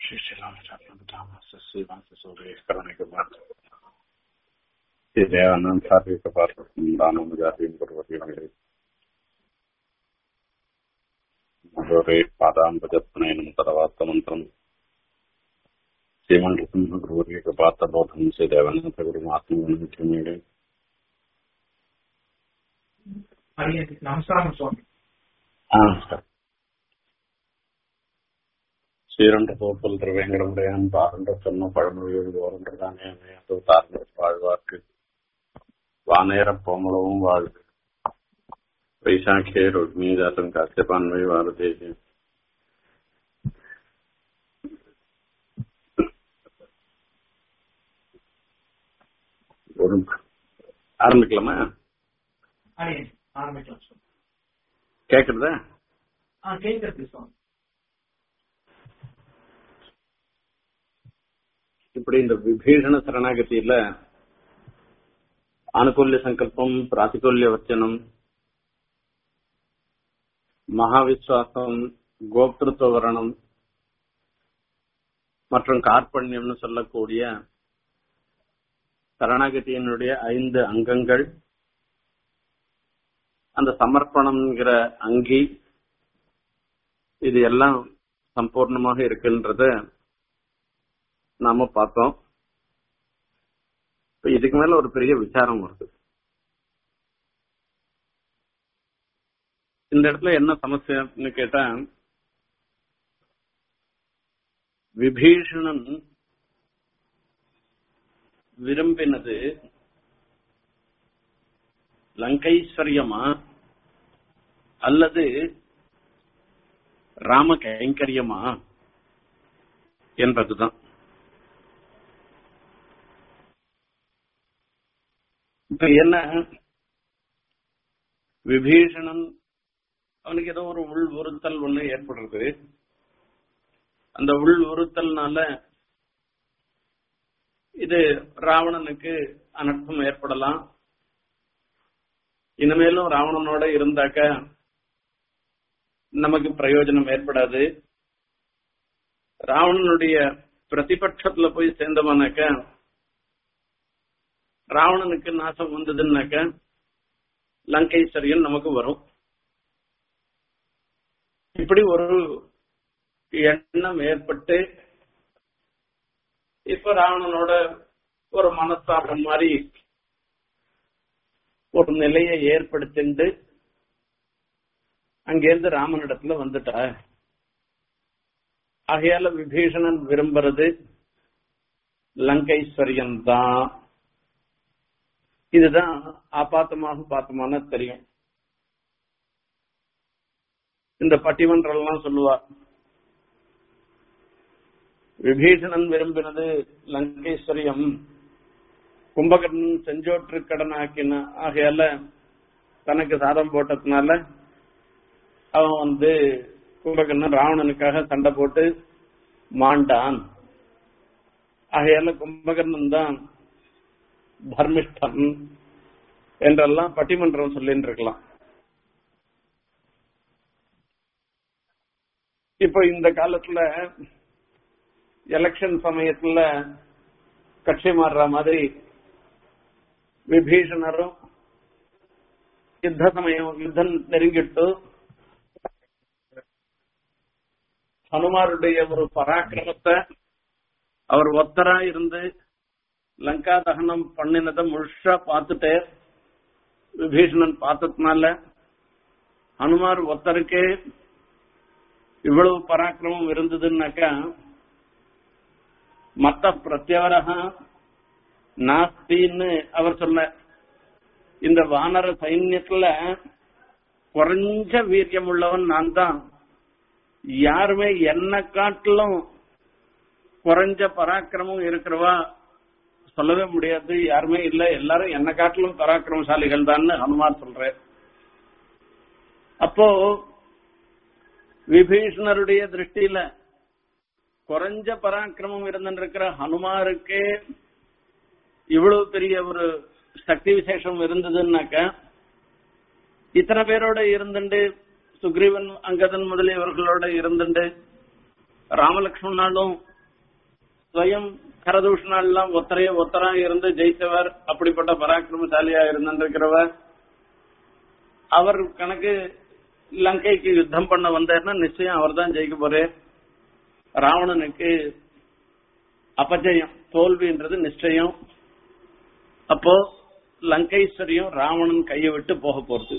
మధురే పాదాంబజత్నయనం తర్వాత మంత్రం శ్రీమండసింహ గురువర్యక పాత్రబోధం శ్రీ దేవనాథ గురు ఆత్మీయుడు అది నమస్కారం స్వామి ஸ்ரீரண்ட தோப்பல் திருவேங்கடமுடையான் பாரண்ட சொன்ன பழமொழியோடு ஓரன்றதானே அமையாது தார்ந்த வாழ்வார்க்கு வானேர போமளவும் வாழ்வு வைசாக்கியே ருக்மி ஜாத்தம் காசியபான்மை வாரதேசி ஒரு ஆரம்பிக்கலாமா அது ஆரம்பிக்கலாம் சுவாமி கேக்குறதா ஆ கேட்கறது சுவாமி இப்படி இந்த விபீஷண சரணாகதியில ஆனுகூல்ய சங்கல்பம் பிராதிகூல்ய வச்சனம் மகாவிஸ்வாசம் கோப்திருத்துவ வரணம் மற்றும் கார்பண்யம்னு சொல்லக்கூடிய சரணாகதியினுடைய ஐந்து அங்கங்கள் அந்த சமர்ப்பணம்ங்கிற அங்கி இது எல்லாம் சம்பூர்ணமாக இருக்குன்றத நாம பார்த்தோம் இப்ப இதுக்கு மேல ஒரு பெரிய விசாரம் வருது இந்த இடத்துல என்ன சமஸ்யன்னு கேட்டா விபீஷணன் விரும்பினது லங்கைஸ்வரியமா அல்லது ராம கைங்கரியமா என்பதுதான் இப்ப என்ன விபீஷணன் அவனுக்கு ஏதோ ஒரு உள் உறுத்தல் ஒண்ணு ஏற்படுறது அந்த உள் உறுத்தல்னால இது ராவணனுக்கு அனர்த்தம் ஏற்படலாம் இனிமேலும் ராவணனோட இருந்தாக்க நமக்கு பிரயோஜனம் ஏற்படாது ராவணனுடைய பிரதிபட்சத்துல போய் சேர்ந்தவனாக்க ராவணனுக்கு நாசம் வந்ததுன்னாக்க லங்கைஸ்வரியன் நமக்கு வரும் இப்படி ஒரு எண்ணம் ஏற்பட்டு இப்ப ராவணனோட ஒரு மனஸ்தாபம் மாதிரி ஒரு நிலையை ஏற்படுத்திண்டு அங்கிருந்து ராமனிடத்துல வந்துட்டா ஆகையால விபீஷணன் விரும்புறது லங்கைஸ்வரியன் தான் இதுதான் ஆபாத்தமாக பார்த்தோம்னா தெரியும் இந்த பட்டிமன்றம் எல்லாம் சொல்லுவா விபீஷணன் விரும்பினது லங்கேஸ்வரியம் கும்பகர்ணன் செஞ்சோற்று கடனாக்கின ஆகையால தனக்கு சாதம் போட்டதுனால அவன் வந்து கும்பகர்ணன் ராவணனுக்காக சண்டை போட்டு மாண்டான் ஆகையால கும்பகர்ணன் தான் தர்மிஷ்டன் என்றெல்லாம் பட்டிமன்றம் சொல்லின்னு இருக்கலாம் இப்போ இந்த காலத்துல எலெக்ஷன் சமயத்துல கட்சி மாறுற மாதிரி விபீஷணரும் யுத்த சமயம் யுத்தம் நெருங்கிட்டு ஹனுமாருடைய ஒரு பராக்கிரமத்தை அவர் ஒத்தரா இருந்து லங்கா தகனம் பண்ணினதை முழுசா பார்த்துட்டு விபீஷணன் பார்த்ததுனால ஹனுமார் ஒத்தருக்கே இவ்வளவு பராக்கிரமம் இருந்ததுன்னாக்கா மத்த பிரத்யவரக நாஸ்தின்னு அவர் சொன்ன இந்த வானர சைன்யத்துல குறைஞ்ச வீரியம் உள்ளவன் நான் தான் யாருமே என்ன காட்டிலும் குறைஞ்ச பராக்கிரமம் இருக்கிறவா சொல்லவே முடியாது யாருமே இல்ல எல்லாரும் என்ன காட்டிலும் பராக்கிரமசாலிகள் தான் ஹனுமார் சொல்ற அப்போ விபீஷணருடைய திருஷ்டியில குறைஞ்ச பராக்கிரமம் இருந்திருக்கிற ஹனுமாருக்கே இவ்வளவு பெரிய ஒரு சக்தி விசேஷம் இருந்ததுன்னாக்க இத்தனை பேரோட இருந்துண்டு சுக்ரீவன் அங்கதன் முதலியவர்களோட இருந்துண்டு ராமலக்ஷ்மணாலும் ஸ்வயம் கரதூஷணாலாம் ஒத்தரைய ஒத்தரா இருந்து ஜெயித்தவர் அப்படிப்பட்ட பராக்கிரமசாலியா இருந்திருக்கிறவர் அவர் கணக்கு லங்கைக்கு யுத்தம் பண்ண வந்தாருன்னா நிச்சயம் அவர் தான் ஜெயிக்க போறார் ராவணனுக்கு அபஜயம் தோல்வின்றது நிச்சயம் அப்போ லங்கைஸ்வரியும் ராவணன் கையை விட்டு போக போறது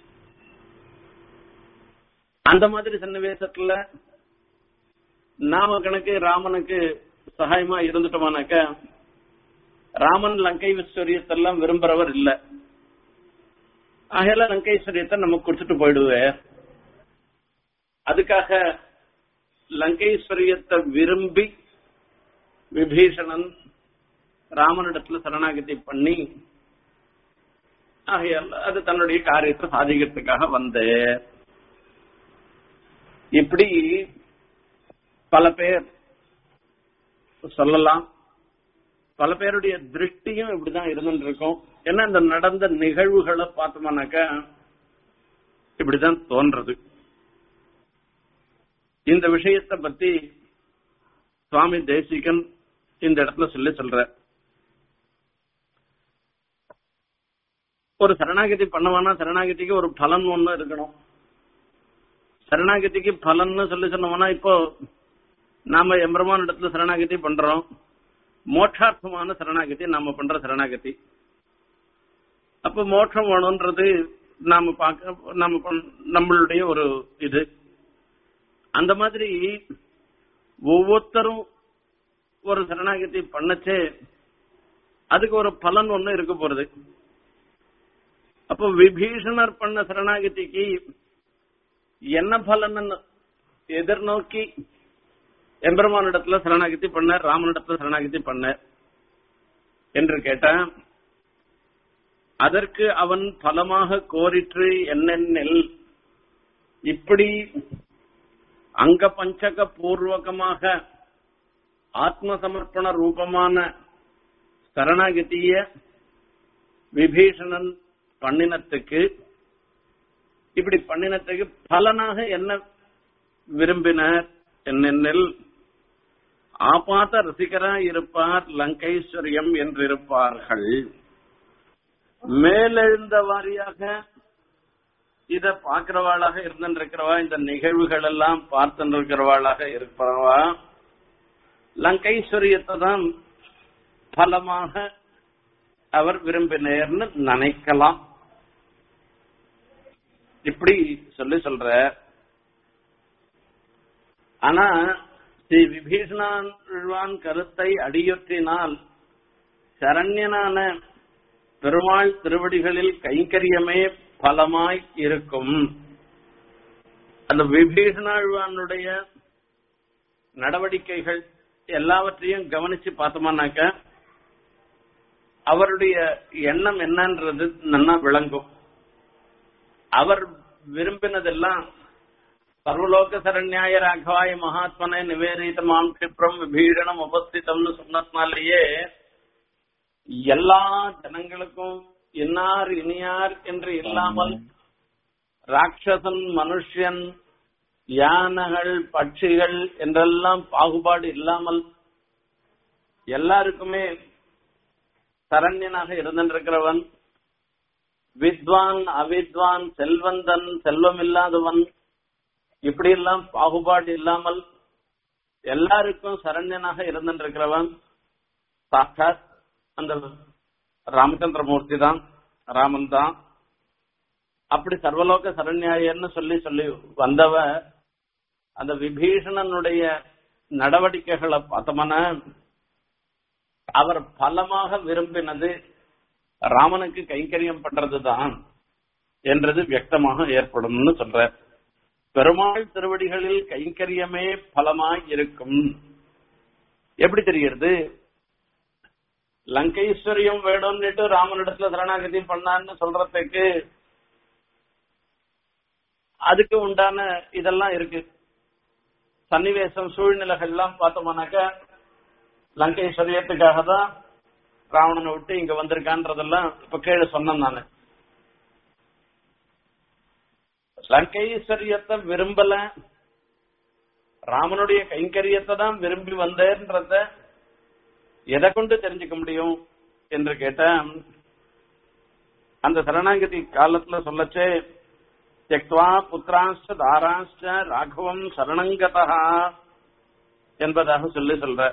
அந்த மாதிரி சன்னிவேசத்துல நாம கணக்கு ராமனுக்கு சகாயமா இருந்துட்டோமானாக்க ராமன் லங்கைஸ்வரியத்தெல்லாம் விரும்புறவர் இல்ல ஆகையில லங்கைஸ்வரியத்தை நம்ம கொடுத்துட்டு போயிடுவேன் அதுக்காக லங்கைஸ்வரியத்தை விரும்பி விபீஷணன் ராமனிடத்துல சரணாகதி பண்ணி ஆகையால் அது தன்னுடைய காரியத்தை சாதிக்கிறதுக்காக வந்த இப்படி பல பேர் சொல்லலாம் பல பேருடைய திருஷ்டியும் இப்படிதான் இருந்துட்டு இருக்கும் ஏன்னா இந்த நடந்த நிகழ்வுகளை பார்த்தோம்னாக்கா இப்படிதான் தோன்றது இந்த விஷயத்தை பத்தி சுவாமி தேசிகன் இந்த இடத்துல சொல்லி சொல்ற ஒரு சரணாகதி பண்ணவானா சரணாகதிக்கு ஒரு பலன் ஒண்ணு இருக்கணும் சரணாகதிக்கு பலன்னு சொல்லி சொன்னோம்னா இப்போ நாம எம்பெருமான் இடத்துல சரணாகதி பண்றோம் மோட்சார்த்தமான சரணாகதி நாம பண்ற சரணாகதி அப்ப மோட்சம் வேணும்ன்றது நாம பார்க்க நாம பண்- நம்மளுடைய ஒரு இது அந்த மாதிரி ஒவ்வொருத்தரும் ஒரு சரணாகதி பண்ணச்சே அதுக்கு ஒரு பலன் ஒண்ணு இருக்க போறது அப்போ விபீஷணர் பண்ண சரணாகதிக்கு என்ன பலன் எதிர்நோக்கி எம்பெருமானிடத்துல சரணாகதி பண்ண ராமனிடத்துல சரணாகதி பண்ண என்று கேட்டா அதற்கு அவன் பலமாக கோரிற்று என்னென்னில் இப்படி அங்க பஞ்சக பூர்வகமாக ஆத்ம சமர்ப்பண ரூபமான சரணாகதிய விபீஷணன் பண்ணினத்துக்கு இப்படி பண்ணினத்துக்கு பலனாக என்ன விரும்பினர் என்னென்னில் ஆபாத ரசிகராய் இருப்பார் லங்கைஸ்வரியம் என்றிருப்பார்கள் மேலெழுந்த வாரியாக இத பாக்குறவாளாக இருந்திருக்கிறவா இந்த நிகழ்வுகள் எல்லாம் பார்த்துருக்கிறவாளாக இருக்கிறவா லங்கைஸ்வரியத்தை தான் பலமாக அவர் விரும்பினேர்னு நினைக்கலாம் இப்படி சொல்லி சொல்ற ஆனா ஸ்ரீ விபீஷணான் கருத்தை அடியொற்றினால் சரண்யனான பெருமாள் திருவடிகளில் கைங்கரியமே பலமாய் இருக்கும் அந்த விபீஷணாழ்வானுடைய நடவடிக்கைகள் எல்லாவற்றையும் கவனிச்சு பார்த்தோம்னாக்க அவருடைய எண்ணம் என்னன்றது நல்லா விளங்கும் அவர் விரும்பினதெல்லாம் சர்வலோக சரண்யாய ராகவாய மகாத்மனை நிவேதித்த மாம் கிப்ரம் விபீஷணம் உபஸ்திதம்னு சொன்னதுனாலேயே எல்லா ஜனங்களுக்கும் இன்னார் இனியார் என்று இல்லாமல் ராட்சசன் மனுஷன் யானைகள் பட்சிகள் என்றெல்லாம் பாகுபாடு இல்லாமல் எல்லாருக்குமே சரண்யனாக இருந்திருக்கிறவன் வித்வான் அவித்வான் செல்வந்தன் செல்வம் இல்லாதவன் இப்படி எல்லாம் பாகுபாடு இல்லாமல் எல்லாருக்கும் சரண்யனாக இருந்திருக்கிறவன் சாட்சாத் அந்த ராமச்சந்திரமூர்த்தி தான் ராமன் தான் அப்படி சர்வலோக சரண்யாயன்னு சொல்லி சொல்லி வந்தவ அந்த விபீஷணனுடைய நடவடிக்கைகளை பார்த்தோம்னா அவர் பலமாக விரும்பினது ராமனுக்கு கைங்கரியம் பண்றதுதான் என்றது வியக்தமாக ஏற்படும்னு சொல்ற பெருமாள் திருவடிகளில் கைங்கரியமே பலமாய் இருக்கும் எப்படி தெரிகிறது லங்கைஸ்வரியம் வேணும்னுட்டு ராமனிடத்துல சரணாகதி பண்ணான்னு சொல்றதுக்கு அதுக்கு உண்டான இதெல்லாம் இருக்கு சன்னிவேசம் சூழ்நிலைகள் எல்லாம் பார்த்தோம்னாக்க லங்கைஸ்வரியத்துக்காக தான் ராவணனை விட்டு இங்க வந்திருக்கான்றதெல்லாம் இப்ப கீழே சொன்னேன் நானு லங்கைஸ்வரியத்தை விரும்பல ராமனுடைய கைங்கரியத்தை தான் விரும்பி வந்தேன்றத எதை கொண்டு தெரிஞ்சுக்க முடியும் என்று கேட்ட அந்த சரணாகதி காலத்துல சொல்லச்சே தெக்வா புத்திராஷ்ட தாராஷ்ட ராகவம் சரணங்கதா என்பதாக சொல்லி சொல்ற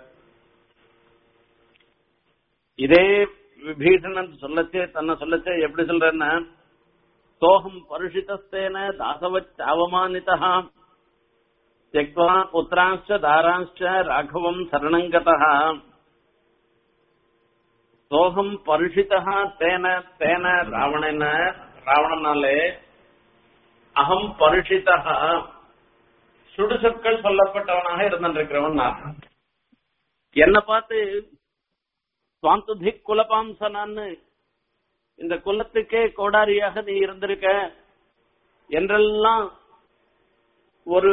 இதே விபீஷணன் சொல்லச்சே தன்னை சொல்லச்சே எப்படி சொல்றேன்னா சோகம் பருஷிதஸ்தேன தாசவச் அவமானிதா त्यक्त्वा पुत्रांश्च दारांश्च राघवम् शरणङ्गतः சோகம் பருஷிதா தேன தேன ராவணன ராவணனாலே அகம் பருஷிதா சுடுசொற்கள் சொல்லப்பட்டவனாக இருந்திருக்கிறவன் நான் என்ன பார்த்து சுவாந்துதி குலபாம்சனான்னு இந்த குலத்துக்கே கோடாரியாக நீ இருந்திருக்க என்றெல்லாம் ஒரு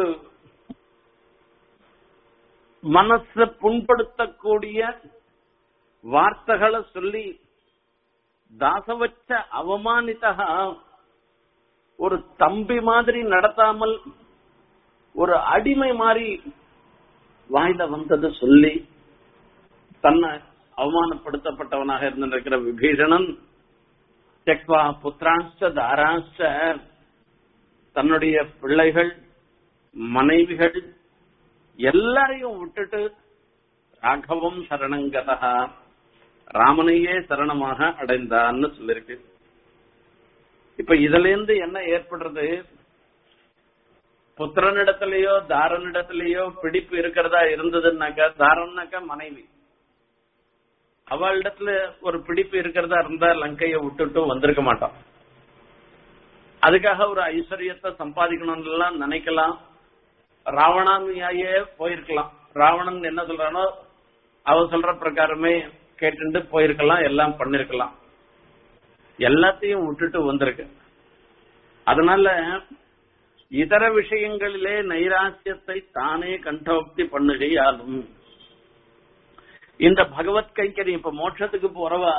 மனச புண்படுத்தக்கூடிய வார்த்தைகளை சொல்லி தாசவச்ச அவமானிதா ஒரு தம்பி மாதிரி நடத்தாமல் ஒரு அடிமை மாதிரி வாயில வந்தது சொல்லி தன்னை அவமானப்படுத்தப்பட்டவனாக இருந்திருக்கிற விபீஷணன் தெக்வா புத்திராஷ்ட தாராஷ்ட தன்னுடைய பிள்ளைகள் மனைவிகள் எல்லாரையும் விட்டுட்டு ராகவம் சரணங்கதா ராமனையே சரணமாக அடைந்தான்னு சொல்லிருக்கு இப்ப இதுல இருந்து என்ன ஏற்படுறது புத்திரனிடத்திலேயோ தாரனிடத்திலேயோ பிடிப்பு இருக்கிறதா இருந்ததுன்னாக்கா தாரன்னாக்கா மனைவி அவளிடத்துல ஒரு பிடிப்பு இருக்கிறதா இருந்தா லங்கையை விட்டுட்டு வந்திருக்க மாட்டான் அதுக்காக ஒரு ஐஸ்வர்யத்தை சம்பாதிக்கணும்னு எல்லாம் நினைக்கலாம் ராவணாமியாயே போயிருக்கலாம் ராவணன் என்ன சொல்றானோ அவ சொல்ற பிரகாரமே கேட்டுட்டு போயிருக்கலாம் எல்லாம் பண்ணிருக்கலாம் எல்லாத்தையும் விட்டுட்டு வந்திருக்கு அதனால இதர விஷயங்களிலே நைராசியத்தை தானே கண்டோக்தி பண்ணுகையாலும் இந்த பகவத் கைங்கரி இப்ப மோட்சத்துக்கு போறவா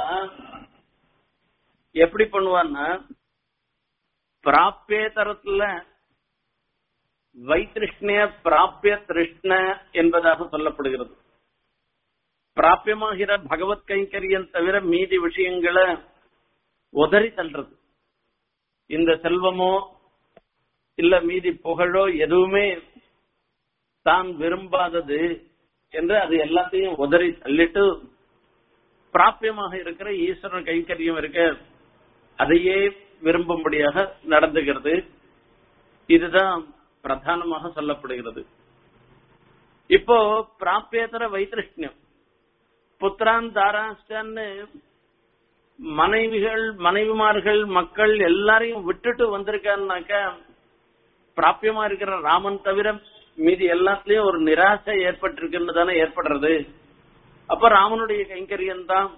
எப்படி பண்ணுவான்னா பிராப்பியேதரத்துல வைத்திருஷ்ணிய பிராப்பிய திருஷ்ண என்பதாக சொல்லப்படுகிறது பிராப்பியமாகிற பகவத் கைங்கரியம் தவிர மீதி விஷயங்களை உதறி தள்ளுறது இந்த செல்வமோ இல்ல மீதி புகழோ எதுவுமே தான் விரும்பாதது என்று அது எல்லாத்தையும் உதறி தள்ளிட்டு பிராப்பியமாக இருக்கிற ஈஸ்வரன் கைங்கரியம் இருக்க அதையே விரும்பும்படியாக நடந்துகிறது இதுதான் பிரதானமாக சொல்லப்படுகிறது இப்போ பிராப்பியேதர வைத்திருஷ்ணியம் புத்திரான் தாராஷ்டன்னு மனைவிகள் மனைவிமார்கள் மக்கள் எல்லாரையும் விட்டுட்டு வந்திருக்காருனாக்கா பிராப்பியமா இருக்கிற ராமன் தவிர மீதி எல்லாத்துலயும் ஒரு நிராசை ஏற்பட்டிருக்குன்னு தானே ஏற்படுறது அப்ப ராமனுடைய கைங்கரியம் தான்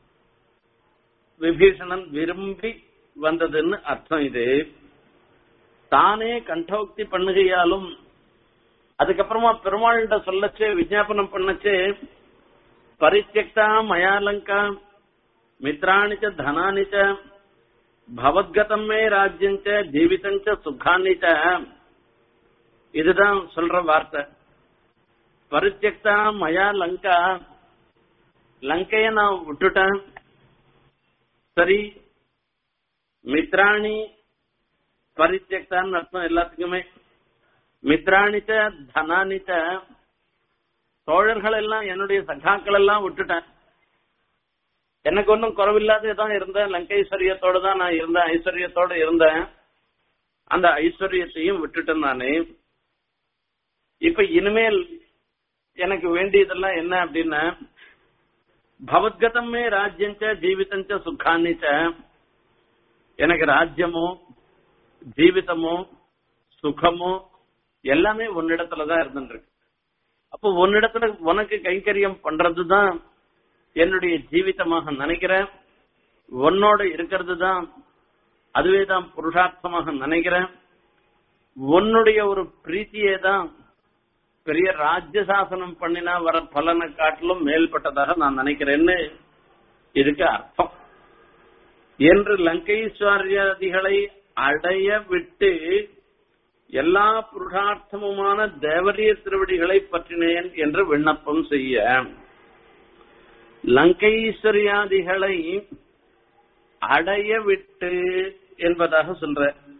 விபீஷணன் விரும்பி வந்ததுன்னு அர்த்தம் இது தானே கண்டோக்தி பண்ணுகையாலும் அதுக்கப்புறமா பெருமாள்கிட்ட சொல்லச்சே விஜாபனம் பண்ணச்சே பரித்தியக்தா மயாலங்கா மித்ராணி ச தனானி ச பவத்கதம் மே ராஜ்யஞ்ச ஜீவிதஞ்ச சுகானி ச இதுதான் சொல்ற வார்த்தை பரித்தியக்தா மயா லங்கா லங்கைய நான் விட்டுட்டேன் சரி மித்ராணி பரித்தியக்தான்னு அர்த்தம் எல்லாத்துக்குமே மித்ராணிச்ச தனானிச்ச தோழர்கள் எல்லாம் என்னுடைய சகாக்கள் எல்லாம் விட்டுட்டேன் எனக்கு ஒன்றும் குறவில்லாத தான் இருந்தேன் லங்கைஸ்வரியத்தோட தான் நான் இருந்தேன் ஐஸ்வர்யத்தோட இருந்தேன் அந்த ஐஸ்வர்யத்தையும் விட்டுட்டேன் நானு இப்ப இனிமேல் எனக்கு வேண்டியதெல்லாம் என்ன அப்படின்னா பவத்கதமே ராஜ்யஞ்ச ஜீவிதஞ்ச சுகானிச்ச எனக்கு ராஜ்யமோ ஜீவிதமோ சுகமோ எல்லாமே உன்னிடத்துலதான் இருந்துருக்கு அப்போ உன்னிடத்துல உனக்கு கைங்கரியம் பண்றதுதான் என்னுடைய ஜீவிதமாக நினைக்கிறேன் உன்னோட இருக்கிறது தான் அதுவே தான் புருஷார்த்தமாக நினைக்கிறேன் உன்னுடைய ஒரு பிரீத்தியே தான் பெரிய ராஜ்ய சாசனம் பண்ணினா வர பலனை காட்டிலும் மேல்பட்டதாக நான் நினைக்கிறேன்னு இதுக்கு அர்த்தம் என்று லங்கைஸ்வர்யாதிகளை அடைய விட்டு எல்லா புருஷார்த்தமுமான தேவரிய திருவடிகளை பற்றினேன் என்று விண்ணப்பம் செய்ய லங்கைஸ்வரியாதிகளை அடைய விட்டு என்பதாக சொல்ற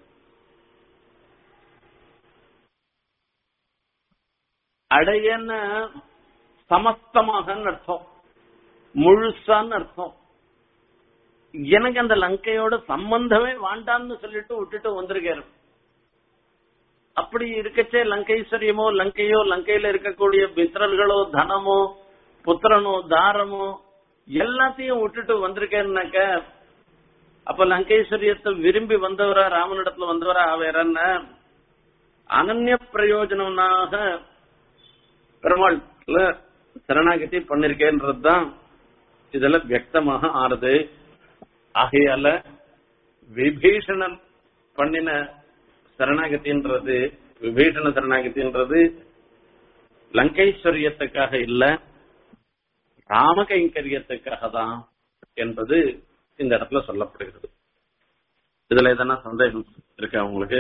அடையன்னு சமஸ்தமாக அர்த்தம் முழுசான்னு அர்த்தம் எனக்கு அந்த லங்கையோட சம்பந்தமே வேண்டான்னு சொல்லிட்டு விட்டுட்டு வந்திருக்காரு அப்படி இருக்கச்சே லங்கைஸ்வரியமோ லங்கையோ லங்கையில இருக்கக்கூடிய மித்திரர்களோ தனமோ புத்திரனோ தாரமோ எல்லாத்தையும் விட்டுட்டு வந்திருக்கேன்னாக்க அப்ப லங்கைஸ்வரியத்தை விரும்பி வந்தவரா ராமனிடத்துல வந்தவரா வேற என்ன அனன்ய பிரயோஜனம்னாக பெருமாள் சரணாகதி பண்ணிருக்கேன்றதுதான் இதுல வியக்தமாக ஆறுது ஆகையால விபீஷணன் பண்ணின சரணாகதின்றது விபீஷண சரணாகதின்றது லங்கைஸ்வரியத்துக்காக இல்ல ராமகைங்கரியத்துக்காக தான் என்பது இந்த இடத்துல சொல்லப்படுகிறது இதுல எதனா சந்தேகம் இருக்கா உங்களுக்கு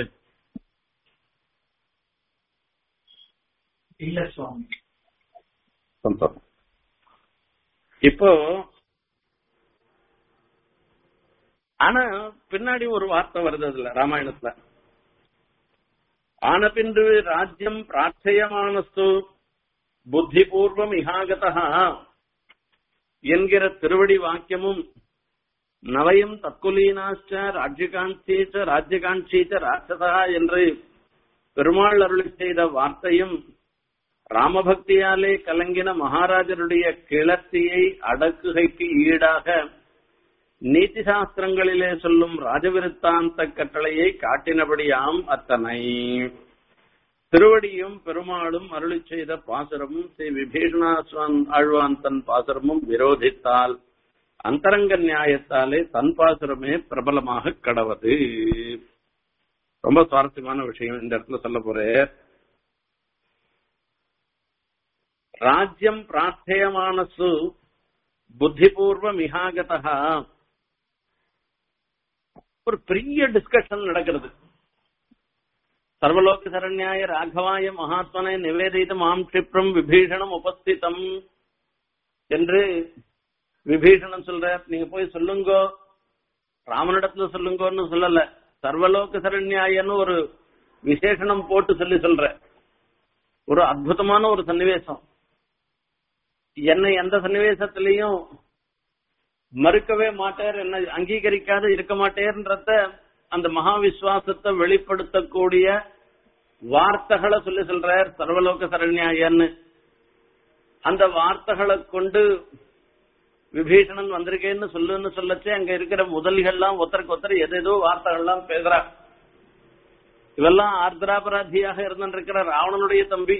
இல்ல சுவாமி சந்தோஷம் இப்போ ஆனா பின்னாடி ஒரு வார்த்தை வருது அதுல ராமாயணத்துல ஆனபின்று ராஜ்யம் பிரார்த்தையமானஸ்து புத்திபூர்வம் இகாகதா என்கிற திருவடி வாக்கியமும் நவயம் தற்குலீனாச்ச ராஜ்யகாட்சீச்ச ராஜ்யகாட்சீச்ச ராட்சதா என்று பெருமாள் அருளி செய்த வார்த்தையும் ராமபக்தியாலே கலங்கின மகாராஜருடைய கிளர்ச்சியை அடக்குகைக்கு ஈடாக நீதி சாஸ்திரங்களிலே சொல்லும் ராஜவிருத்தாந்த கட்டளையை காட்டினபடியாம் அத்தனை திருவடியும் பெருமாளும் அருளி செய்த பாசுரமும் ஸ்ரீ விபீஷணாஸ்வன் ஆழ்வான் தன் பாசுரமும் விரோதித்தால் அந்தரங்க நியாயத்தாலே தன் பாசுரமே பிரபலமாக கடவது ரொம்ப சுவாரஸ்யமான விஷயம் இந்த இடத்துல சொல்ல போறேன் ராஜ்யம் பிரார்த்தயமானசு புத்திபூர்வ மிகாகதா ஒரு பெரிய டிஸ்கஷன் நடக்கிறது சர்வலோக சரண்யாய ராகவாய மகாத்மனை நிவேதித்த மாம் கஷிப்ரம் விபீஷணம் உபஸ்திதம் என்று விபீஷணன் சொல்ற நீங்க போய் சொல்லுங்கோ ராமனிடத்துல சொல்லுங்கன்னு சொல்லல சர்வலோக சரண்யாயன்னு ஒரு விசேஷனம் போட்டு சொல்லி சொல்ற ஒரு அற்புதமான ஒரு சன்னிவேசம் என்னை எந்த சன்னிவேசத்திலையும் மறுக்கவே மாட்டார் என்ன அங்கீகரிக்காத இருக்க மாட்டேன்றத அந்த மகா விசுவாசத்தை வெளிப்படுத்தக்கூடிய வார்த்தைகளை சொல்லி சொல்றார் சர்வலோக சரண்யாயன்னு அந்த வார்த்தைகளை கொண்டு விபீஷணன் வந்திருக்கேன்னு சொல்லுன்னு சொல்லச்சு அங்க இருக்கிற முதல்கள்லாம் ஒருத்தருக்கு ஒருத்தர் எதேதோ வார்த்தைகள்லாம் பேசுறா இவெல்லாம் ஆர்திராபராதியாக இருந்திருக்கிற ராவணனுடைய தம்பி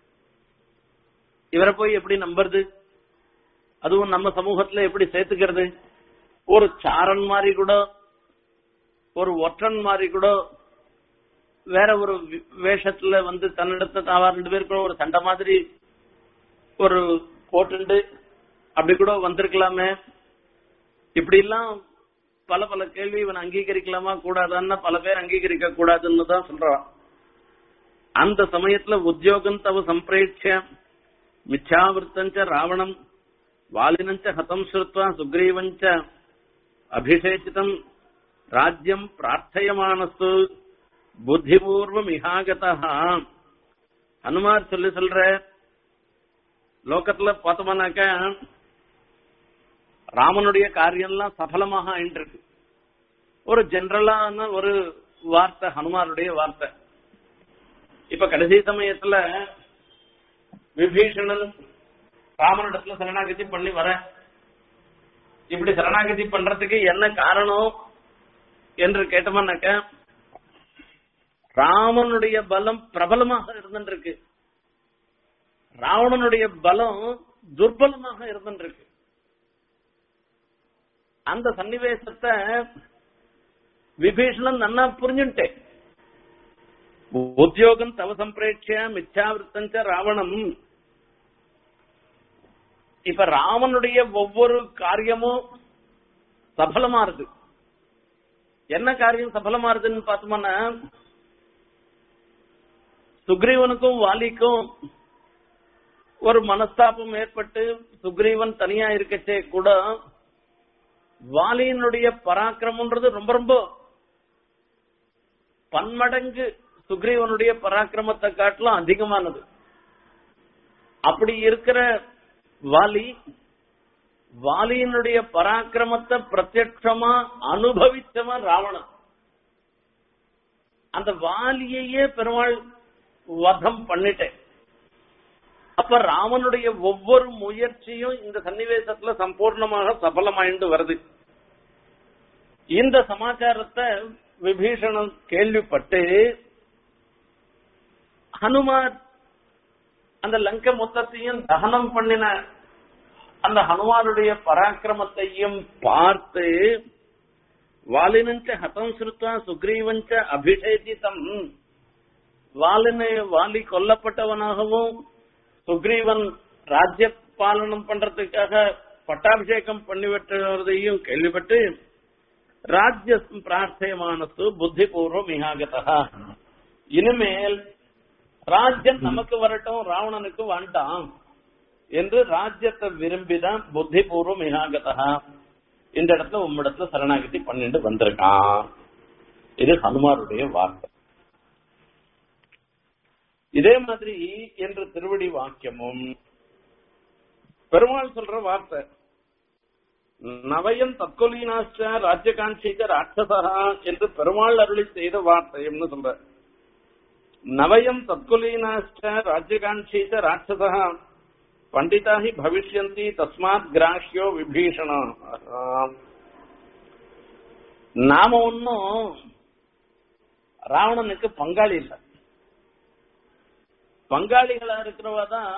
இவரை போய் எப்படி நம்புறது அதுவும் நம்ம சமூகத்துல எப்படி சேர்த்துக்கிறது ஒரு சாரன் மாதிரி கூட ஒரு ஒற்றன் மாதிரி கூட வேற ஒரு வி- வேஷத்துல வந்து தன்னிடத்த தாவா ரெண்டு பேருக்கும் ஒரு சண்டை மாதிரி ஒரு போட்டுண்டு அப்படி கூட வந்திருக்கலாமே இப்படி எல்லாம் பல பல கேள்வி இவன் அங்கீகரிக்கலாமா கூடாதான்னு பல பேர் அங்கீகரிக்க கூடாதுன்னு தான் சொல்றான் அந்த சமயத்துல உத்தியோகம் தவ சம்பிரேட்ச மிச்சாவிருத்தஞ்ச ராவணம் வாலினஞ்ச ஹதம் ஸ்ருத்வா சுக்ரீவஞ்ச அபிஷேச்சிதம் ராஜ்யம் பிரார்த்தயமானஸ்து புத்திபூர்வம் இஹாகதா ஹனுமார் சொல்லி சொல்ற லோகத்துல பார்த்தோம்னாக்க ராமனுடைய காரியம்லாம் சஃபலமாக ஆயிட்டு இருக்கு ஒரு ஜெனரலான ஒரு வார்த்தை ஹனுமாருடைய வார்த்தை இப்ப கடைசி சமயத்துல விபீஷணன் ராமனிடத்துல சரணாகதி பண்ணி வர இப்படி சரணாகதி பண்றதுக்கு என்ன காரணம் என்று கேட்டோம்னாக்க ராமனுடைய பலம் பிரபலமாக இருந்துருக்கு ராவணனுடைய பலம் துர்பலமாக இருந்துருக்கு அந்த சன்னிவேசத்தை விபீஷணன் நன்னா புரிஞ்சுட்டேன் உத்தியோகம் தவ சம்பிரேட்சிய மிச்சாவிருத்தஞ்ச ராவணம் இப்ப ராமனுடைய ஒவ்வொரு காரியமும் சபலமாறுது என்ன காரியம் சபலமாறுதுன்னு பார்த்தோம்னா சுக்ரீவனுக்கும் வாலிக்கும் ஒரு மனஸ்தாபம் ஏற்பட்டு சுக்ரீவன் தனியா இருக்கச்சே கூட வாலியினுடைய பராக்கிரமம்ன்றது ரொம்ப ரொம்ப பன்மடங்கு சுக்ரீவனுடைய பராக்கிரமத்தை காட்டிலும் அதிகமானது அப்படி இருக்கிற வாலி வாலியினுடைய பராக்கிரமத்தை பிரத்யட்சமா அனுபவிச்சவன் ராவணன் அந்த வாலியையே பெருமாள் வதம் பண்ணிட்டேன் அப்ப ராமனுடைய ஒவ்வொரு முயற்சியும் இந்த சன்னிவேசத்துல சம்பூர்ணமாக சபலமாயிண்டு வருது இந்த சமாச்சாரத்தை விபீஷணன் கேள்விப்பட்டு ஹனுமார் அந்த லங்க மொத்தத்தையும் தகனம் பண்ணின அந்த ஹனுமானுடைய பராக்கிரமத்தையும் பார்த்து வாலினஞ்ச ஹதம் ஸ்ருத்வா சுக்ரீவஞ்ச அபிஷேகிதம் வாலினை வாலி கொல்லப்பட்டவனாகவும் சுக்ரீவன் ராஜ்ய பாலனம் பண்றதுக்காக பட்டாபிஷேகம் பண்ணிவிட்டதையும் கேள்விப்பட்டு ராஜ்ய பிரார்த்தியமானது புத்திபூர்வம் இகாகதா இனிமேல் ராஜ்யம் நமக்கு வரட்டும் ராவணனுக்கு வேண்டாம் என்று ராஜ்யத்தை விரும்பிதான் புத்திபூர்வம் இகாகதா இந்த இடத்துல உம்மிடத்துல சரணாகதி பண்ணிட்டு வந்திருக்கான் இது ஹனுமாருடைய வார்த்தை இதே மாதிரி என்று திருவடி வாக்கியமும் பெருமாள் சொல்ற வார்த்தை நவயம் தற்கொலீனாச்ச ராஜ்யகாட்சிக்க ராட்சசா என்று பெருமாள் அருளி செய்த வார்த்தையம்னு சொல்ற நவயம் தற்கொலீனாச்ச ராஜ்யகாட்சிக்க ராட்சசா பண்டிதாகி பவிஷ்யந்தி தஸ்மாத் கிராஹ்யோ விபீஷண நாம ஒன்னும் ராவணனுக்கு பங்காளி இல்லை பங்காளிகளா இருக்கிறவா தான்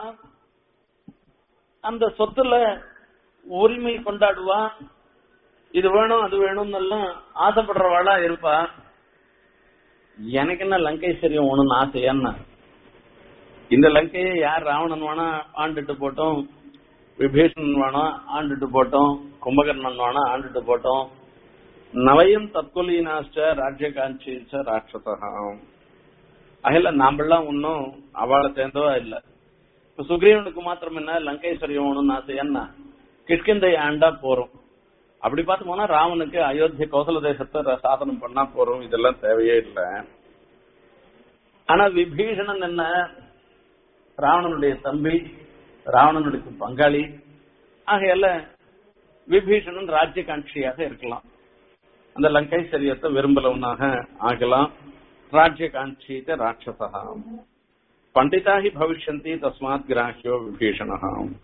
அந்த சொத்துல உரிமை கொண்டாடுவா இது வேணும் அது வேணும்னு எல்லாம் ஆசைப்படுறவாளா இருப்பா எனக்கு என்ன லங்கைஸ்வரியம் ஒண்ணுன்னு ஆசையான்னா இந்த லங்கையை யார் ராவணன் வேணா ஆண்டுட்டு போட்டோம் விபீஷணன் வேணா ஆண்டுட்டு போட்டோம் கும்பகர்ணன் வேணா ஆண்டுட்டு போட்டோம் நவயம் தற்கொலீனாச்ச ராஜ்யகாஞ்சி ராட்சசகம் அகில நாமெல்லாம் ஒன்னும் அவளை சேர்ந்தவா இல்ல இப்ப சுக்ரீவனுக்கு மாத்திரம் என்ன லங்கேஸ்வரியம் ஒண்ணுன்னு ஆசை என்ன கிஷ்கிந்தை ஆண்டா போறோம் அப்படி பார்த்து போனா ராவனுக்கு அயோத்திய கௌசல தேசத்தை சாதனம் பண்ணா போறோம் இதெல்லாம் தேவையே இல்லை ஆனா விபீஷணன் என்ன ராவணனுடைய தம்பி ராவணனுடைய பங்காளி ஆகையால விபீஷணன் ராஜ்யகாட்சியாக இருக்கலாம் அந்த லங்கைசரியத்தை விரும்பலவனாக ஆகலாம் ராஜ்யகாட்சித்த ராட்சசா பண்டிதா ஹி பவிஷ்யந்தி தஸ்மாத் கிராஹ்யோ விபீஷண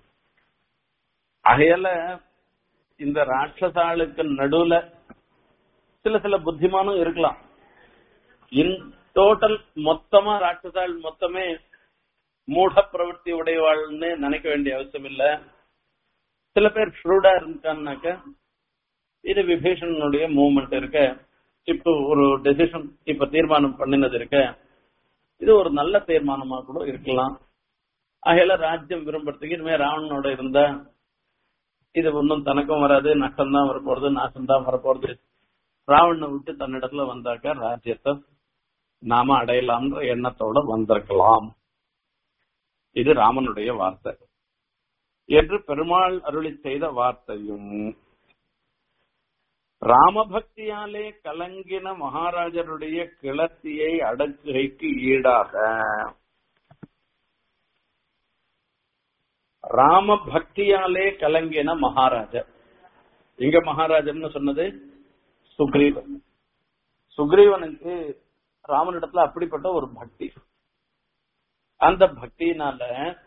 ஆகையால இந்த ராட்சசாளுக்கு நடுவுல சில சில புத்திமானும் இருக்கலாம் இன் டோட்டல் மொத்தமா ராட்சசாள் மொத்தமே மூட பிரவൃத்தி உடையவாள்னு நினைக்க வேண்டிய அவசியம் இல்ல சில பேர் ஷ்ரூடா இருக்கான்னாக்க இது விபீஷணனுடைய மூவ்மெண்ட் இருக்க இப்போ ஒரு டெசிஷன் இப்ப தீர்மானம் பண்ணினது இருக்க இது ஒரு நல்ல தீர்மானமா கூட இருக்கலாம் ஆகையில ராஜ்யம் விரும்புறதுக்கு இனிமே ராவணனோட இருந்தா இது ஒன்றும் தனக்கும் வராது நஷ்டம் தான் வரப்போறது நாசம் தான் வரப்போறது ராவணனை விட்டு தன்னிடத்துல வந்தாக்க ராஜ்யத்தை நாம அடையலாம்ன்ற எண்ணத்தோட வந்திருக்கலாம் இது ராமனுடைய வார்த்தை என்று பெருமாள் அருளி செய்த வார்த்தையும் ராமபக்தியாலே கலங்கின மகாராஜருடைய கிளர்ச்சியை அடக்குகைக்கு ஈடாக ராம பக்தியாலே கலங்கின மகாராஜர் இங்க மகாராஜர்னு சொன்னது சுக்ரீவன் சுக்ரீவனுக்கு ராமனிடத்துல அப்படிப்பட்ட ஒரு பக்தி அந்த பக்தியினால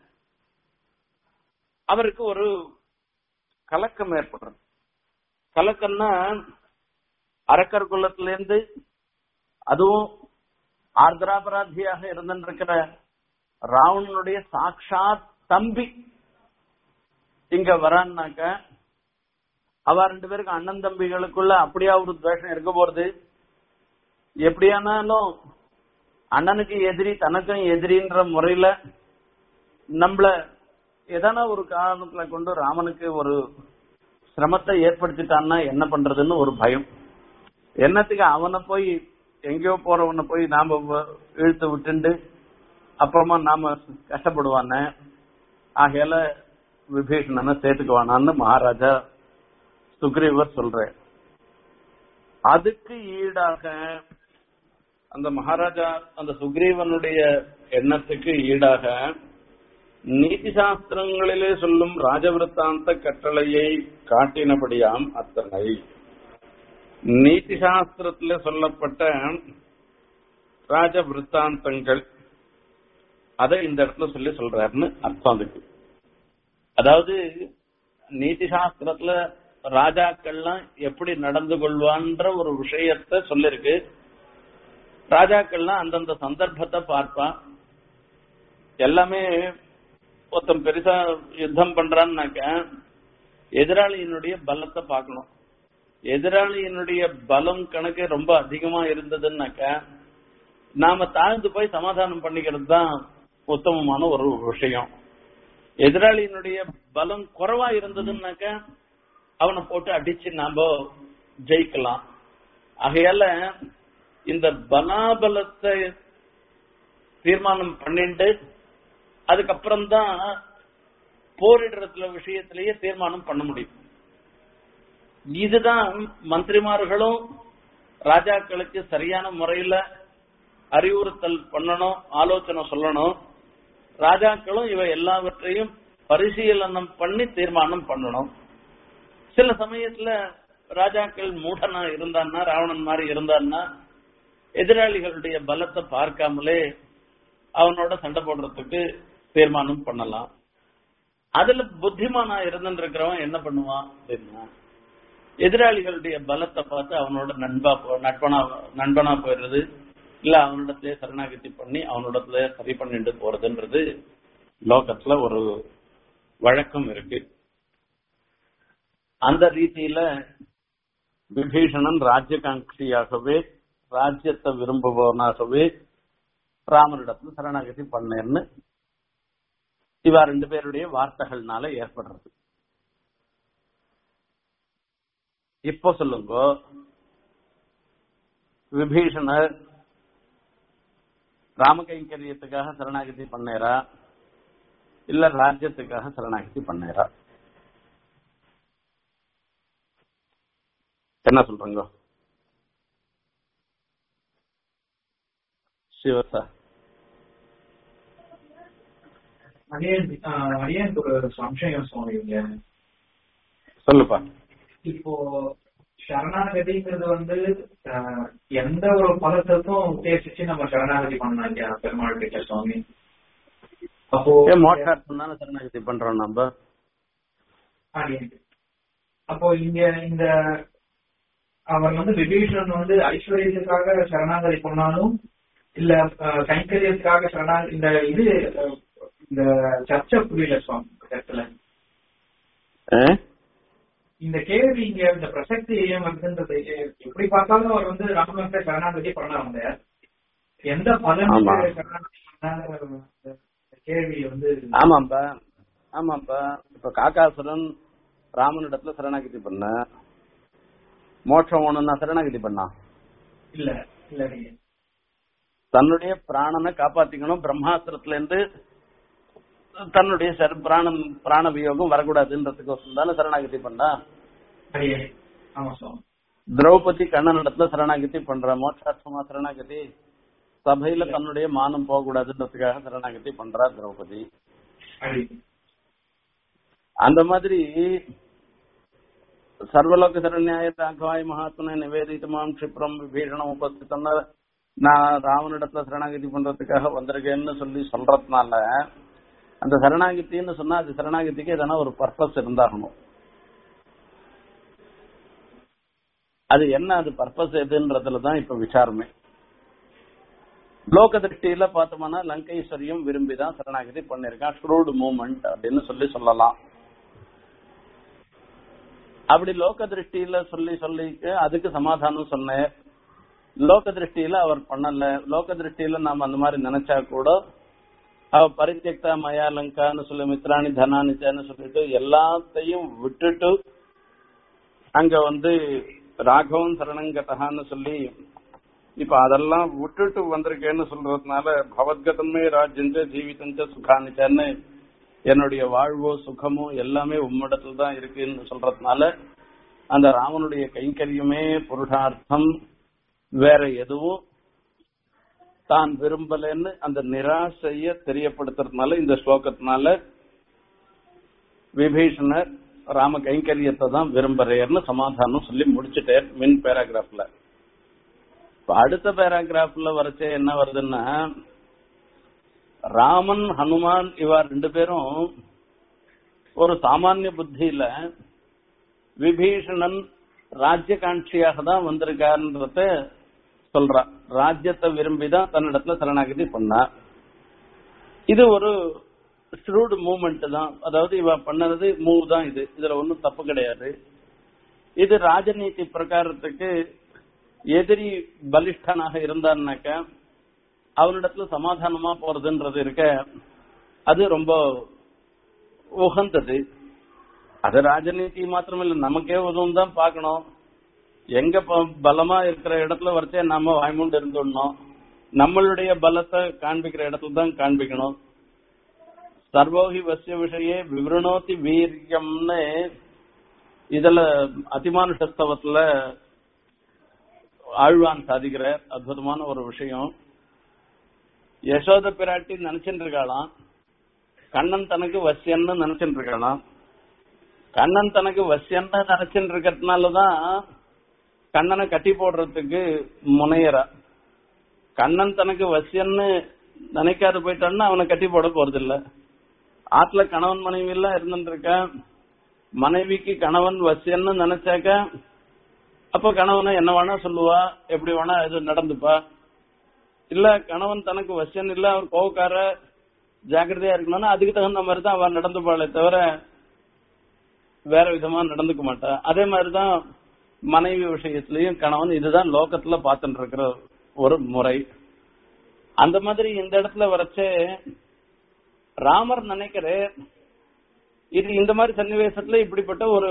அவருக்கு ஒரு கலக்கம் ஏற்படுறது கலக்கம்னா அரக்கர் குலத்துல இருந்து அதுவும் ஆர்திராபராதியாக இருந்திருக்கிற ராவணனுடைய சாட்சாத் தம்பி இங்க வரான்னாக்க அவ ரெண்டு பேருக்கு அண்ணன் தம்பிகளுக்குள்ள அப்படியா ஒரு துவேஷம் இருக்க போறது எப்படியானாலும் அண்ணனுக்கு எதிரி தனக்கும் எதிரின்ற முறையில நம்மள எதனா ஒரு காரணத்துல கொண்டு ராமனுக்கு ஒரு சிரமத்தை ஏற்படுத்திட்டான்னா என்ன பண்றதுன்னு ஒரு பயம் என்னத்துக்கு அவனை போய் எங்கேயோ போறவனை போய் நாம வ- இழுத்து விட்டுண்டு அப்புறமா நாம கஷ்டப்படுவானே ஆகையால விபீஷணனை சேர்த்துக்குவானான்னு மகாராஜா சுக்ரீவர் சொல்றார் அதுக்கு ஈடாக அந்த மகாராஜா அந்த சுக்ரீவனுடைய எண்ணத்துக்கு ஈடாக நீதி சாஸ்திரங்களிலே சொல்லும் ராஜவிருத்தாந்த கட்டளையை காட்டினபடியாம் அத்தனை நீதி சாஸ்திரத்திலே சொல்லப்பட்ட ராஜ விருத்தாந்தங்கள் அதை இந்த இடத்துல சொல்லி சொல்றாருன்னு அர்த்தம் அதுக்கு அதாவது நீதி சாஸ்திரத்துல ராஜாக்கள்லாம் எப்படி நடந்து கொள்வான்ற ஒரு விஷயத்த சொல்லிருக்கு ராஜாக்கள்லாம் அந்தந்த சந்தர்ப்பத்தை பார்ப்பான் எல்லாமே ஒருத்தன் பெருசா யுத்தம் பண்றான்னாக்க எதிராளியினுடைய பலத்தை பார்க்கணும் எதிராளியினுடைய பலம் கணக்கு ரொம்ப அதிகமா இருந்ததுன்னாக்க நாம தாழ்ந்து போய் சமாதானம் பண்ணிக்கிறது தான் உத்தமமான ஒரு விஷயம் எதிராளியினுடைய பலம் குறைவா இருந்ததுன்னாக்க அவனை போட்டு அடிச்சு நாம ஜெயிக்கலாம் ஆகையால இந்த பலாபலத்தை தீர்மானம் பண்ணிட்டு அதுக்கப்புறம் தான் போரிடுறதுல விஷயத்திலேயே தீர்மானம் பண்ண முடியும் இதுதான் மந்திரிமார்களும் ராஜாக்களுக்கு சரியான முறையில அறிவுறுத்தல் பண்ணணும் ஆலோசனை சொல்லணும் ராஜாக்களும் இவை எல்லாவற்றையும் பரிசீலனம் பண்ணி தீர்மானம் பண்ணணும் சில சமயத்துல ராஜாக்கள் மூடனா இருந்தான்னா ராவணன் மாதிரி இருந்தான்னா எதிராளிகளுடைய பலத்தை பார்க்காமலே அவனோட சண்டை போடுறதுக்கு தீர்மானம் பண்ணலாம் அதுல புத்திமானா இருந்துருக்கிறவன் என்ன பண்ணுவான் அப்படின்னா எதிராளிகளுடைய பலத்தை பார்த்து அவனோட நண்பா போ நட்பனா நண்பனா போயிடுறது இல்ல அவனிடத்திலே சரணாகதி பண்ணி அவனிடத்துல சரி பண்ணிட்டு போறதுன்றது லோகத்துல ஒரு வழக்கம் இருக்கு அந்த ரீதியில விபீஷணன் ராஜ்யகாங்கியாகவே ராஜ்யத்தை விரும்புபவனாகவே ராமனிடத்துல சரணாகதி பண்ணேன்னு இவா ரெண்டு பேருடைய வார்த்தைகள்னால ஏற்படுறது இப்போ சொல்லுங்க விபீஷணர் ராமகைங்கரியத்துக்காக சரணாகதி பண்ணேரா இல்ல ராஜ்யத்துக்காக சரணாகதி பண்ணேரா என்ன சொல்றீங்க சிவசா அடியன் ஆஹ் அடியனுக்கு ஒரு சம்சயம் சுவாமிங்க சொல்லுப்பா இப்போ சரணாகதிங்கிறது வந்து ஆஹ், எந்த ஒரு பதத்துக்கும் உத்தேசிச்சு நம்ம சரணாகதி பண்ணலாம் இல்லையா பெருமாள் கிட்ட சுவாமி அப்போ ஏன் மோட்டார் தானே சரணாகதி பண்றோம் நம்ம அடியன் அப்போ இங்க இந்த அவர் வந்து விபீஷணன் வந்து ஐஸ்வர்யத்துக்காக சரணாகதி பண்ணாலும் இல்ல ஆஹ், கைங்கரியத்துக்காக சரணாகதி இந்த இது ஆஹ், இந்த சர்ச்சை புரியல சுவாமி இந்த இடத்துல ஆ? இந்த கேள்வி இங்க இந்த பிரசக்தி ஏன் வருதுன்றது எப்படி பார்த்தாலும் அவர் வந்து ராமகிருஷ்ண சரணாகதி பண்ணாங்க எந்த பலனுக்கு ஆமா. சரணாகதி பண்ணாங்க இந்த கேள்வி வந்து ஆமாப்பா ஆமாப்பா இப்ப காக்காசுரன் ராமனிடத்துல சரணாகதி பண்ண மோட்சம் ஒண்ணுன்னா சரணாகதி பண்ணான் இல்ல இல்ல நீங்க தன்னுடைய பிராணனை காப்பாத்திக்கணும் பிரம்மாஸ்திரத்துல இருந்து தன்னுடைய சர- பிராணம் பிராண வியோகம் வரக்கூடாதுன்றதுக்கோசம் தானே சரணாகதி பண்ணா அடியே ஆமா சுவாமி திரௌபதி கண்ணனிடத்துல சரணாகதி பண்ற மோட்சாட்சமா சரணாகதி சபையில தன்னுடைய மானம் போகக்கூடாதுன்றதுக்காக சரணாகதி பண்றா திரௌபதி அடி அந்த மாதிரி சர்வலோக சரண்யாய ராகவாய் மகாத்மனை நிவேதிதமாம் கஷிப்ரம் விபீஷணம் உபஸ்தித்தம்னா நான் ராவனிடத்துல சரணாகதி பண்றதுக்காக வந்திருக்கேன்னு சொல்லி சொல்றதுனால அந்த சரணாகத்தின்னு சொன்னா அது சரணாகதிக்கு எதனா ஒரு பர்பஸ் இருந்தாகணும் அது என்ன அது பர்பஸ் எதுன்றதுல தான் இப்ப விசாரமே லோக திருஷ்டியில பார்த்தோம்னா லங்கைஸ்வரியம் விரும்பி தான் சரணாகதி பண்ணிருக்கான் ஷ்ரூடு மூமெண்ட் அப்படின்னு சொல்லி சொல்லலாம் அப்படி லோக திருஷ்டியில சொல்லி சொல்லி அதுக்கு சமாதானம் சொன்னேன் லோக திருஷ்டியில அவர் பண்ணல லோக திருஷ்டியில நாம அந்த மாதிரி நினைச்சா கூட அவ பரித்தியக்தா மயா லங்கான்னு சொல்லி மித்ராணி தனானிச்சான்னு சொல்லிட்டு எல்லாத்தையும் விட்டுட்டு அங்க வந்து ராகவன் சரணங்கதகான்னு சொல்லி இப்ப அதெல்லாம் விட்டுட்டு வந்திருக்கேன்னு சொல்றதுனால பவத்கதமே ராஜ்யஞ்ச ஜீவிதஞ்ச சுகானிச்சான்னு என்னுடைய வாழ்வோ சுகமோ எல்லாமே உம்மிடத்துல தான் இருக்குன்னு சொல்றதுனால அந்த ராமனுடைய கைங்கரியமே புருஷார்த்தம் வேற எதுவும் தான் விரும்பலன்னு அந்த நிராசைய தெரியப்படுத்துறதுனால இந்த ஸ்லோகத்தினால விபீஷணர் ராம கைங்கரியத்தை தான் விரும்புறேர்னு சமாதானம் சொல்லி முடிச்சுட்டார் மின் பேராகிராஃப்ல இப்ப அடுத்த பேராகிராஃப்ல வரைச்சே என்ன வருதுன்னா ராமன் ஹனுமான் இவா ரெண்டு பேரும் ஒரு சாமானிய புத்தியில விபீஷணன் ராஜ்யகாட்சியாக தான் வந்திருக்காருன்றத சொல்றா ராஜ்யத்தை விரும்பிதான் தன்னிடத்துல சரணாகதி பண்ணா இது ஒரு ஸ்ரூடு மூமெண்ட் தான் அதாவது இவ பண்ணது மூவ் தான் இது இதுல ஒன்றும் தப்பு கிடையாது இது ராஜநீதி பிரகாரத்துக்கு எதிரி பலிஷ்டனாக இருந்தான்னாக்க அவனிடத்துல சமாதானமா போறதுன்றது இருக்க அது ரொம்ப உகந்தது அது ராஜநீதி மாத்திரமில்ல நமக்கே உதவும் தான் பார்க்கணும் எங்க ப- பலமா இருக்கிற இடத்துல வரைச்சே நாம வாய்மூண்டு இருந்துடணும் நம்மளுடைய பலத்தை காண்பிக்கிற இடத்துல தான் காண்பிக்கணும் சர்வோகி வசிய விஷயே விவரணோதி வீரியம்னு இதுல அதிமானுஷஸ்தவத்துல ஆழ்வான் சாதிக்கிறார் அற்புதமான ஒரு விஷயம் யசோத பிராட்டி நினைச்சிட்டு இருக்காளாம் கண்ணன் தனக்கு வசியன்னு நினைச்சிட்டு இருக்காளாம் கண்ணன் தனக்கு வசியன்னு நினைச்சிட்டு இருக்கிறதுனாலதான் கண்ணனை கட்டி போடுறதுக்கு முனையறா கண்ணன் தனக்கு வசியன்னு நினைக்காது போயிட்டான்னா அவனை கட்டி போட போறதில்ல ஆத்துல கணவன் மனைவி எல்லாம் இருந்துட்டு இருக்க மனைவிக்கு கணவன் வசியன்னு நினைச்சாக்க அப்ப கணவனை என்ன வேணா சொல்லுவா எப்படி வேணா இது நடந்துப்பா இல்ல கணவன் தனக்கு வசியன் இல்ல அவர் கோவக்கார ஜாக்கிரதையா இருக்கணும்னா அதுக்கு தகுந்த மாதிரி தான் அவன் நடந்துப்பாளே தவிர வேற விதமா நடந்துக்க மாட்டா அதே மாதிரிதான் மனைவி விஷயத்திலயும் கணவன் இதுதான் லோகத்துல பார்த்துட்டு இருக்கிற ஒரு முறை அந்த மாதிரி இந்த இடத்துல வரைச்சே ராமர் நினைக்கிறேன் இது இந்த மாதிரி சன்னிவேசத்துல இப்படிப்பட்ட ஒரு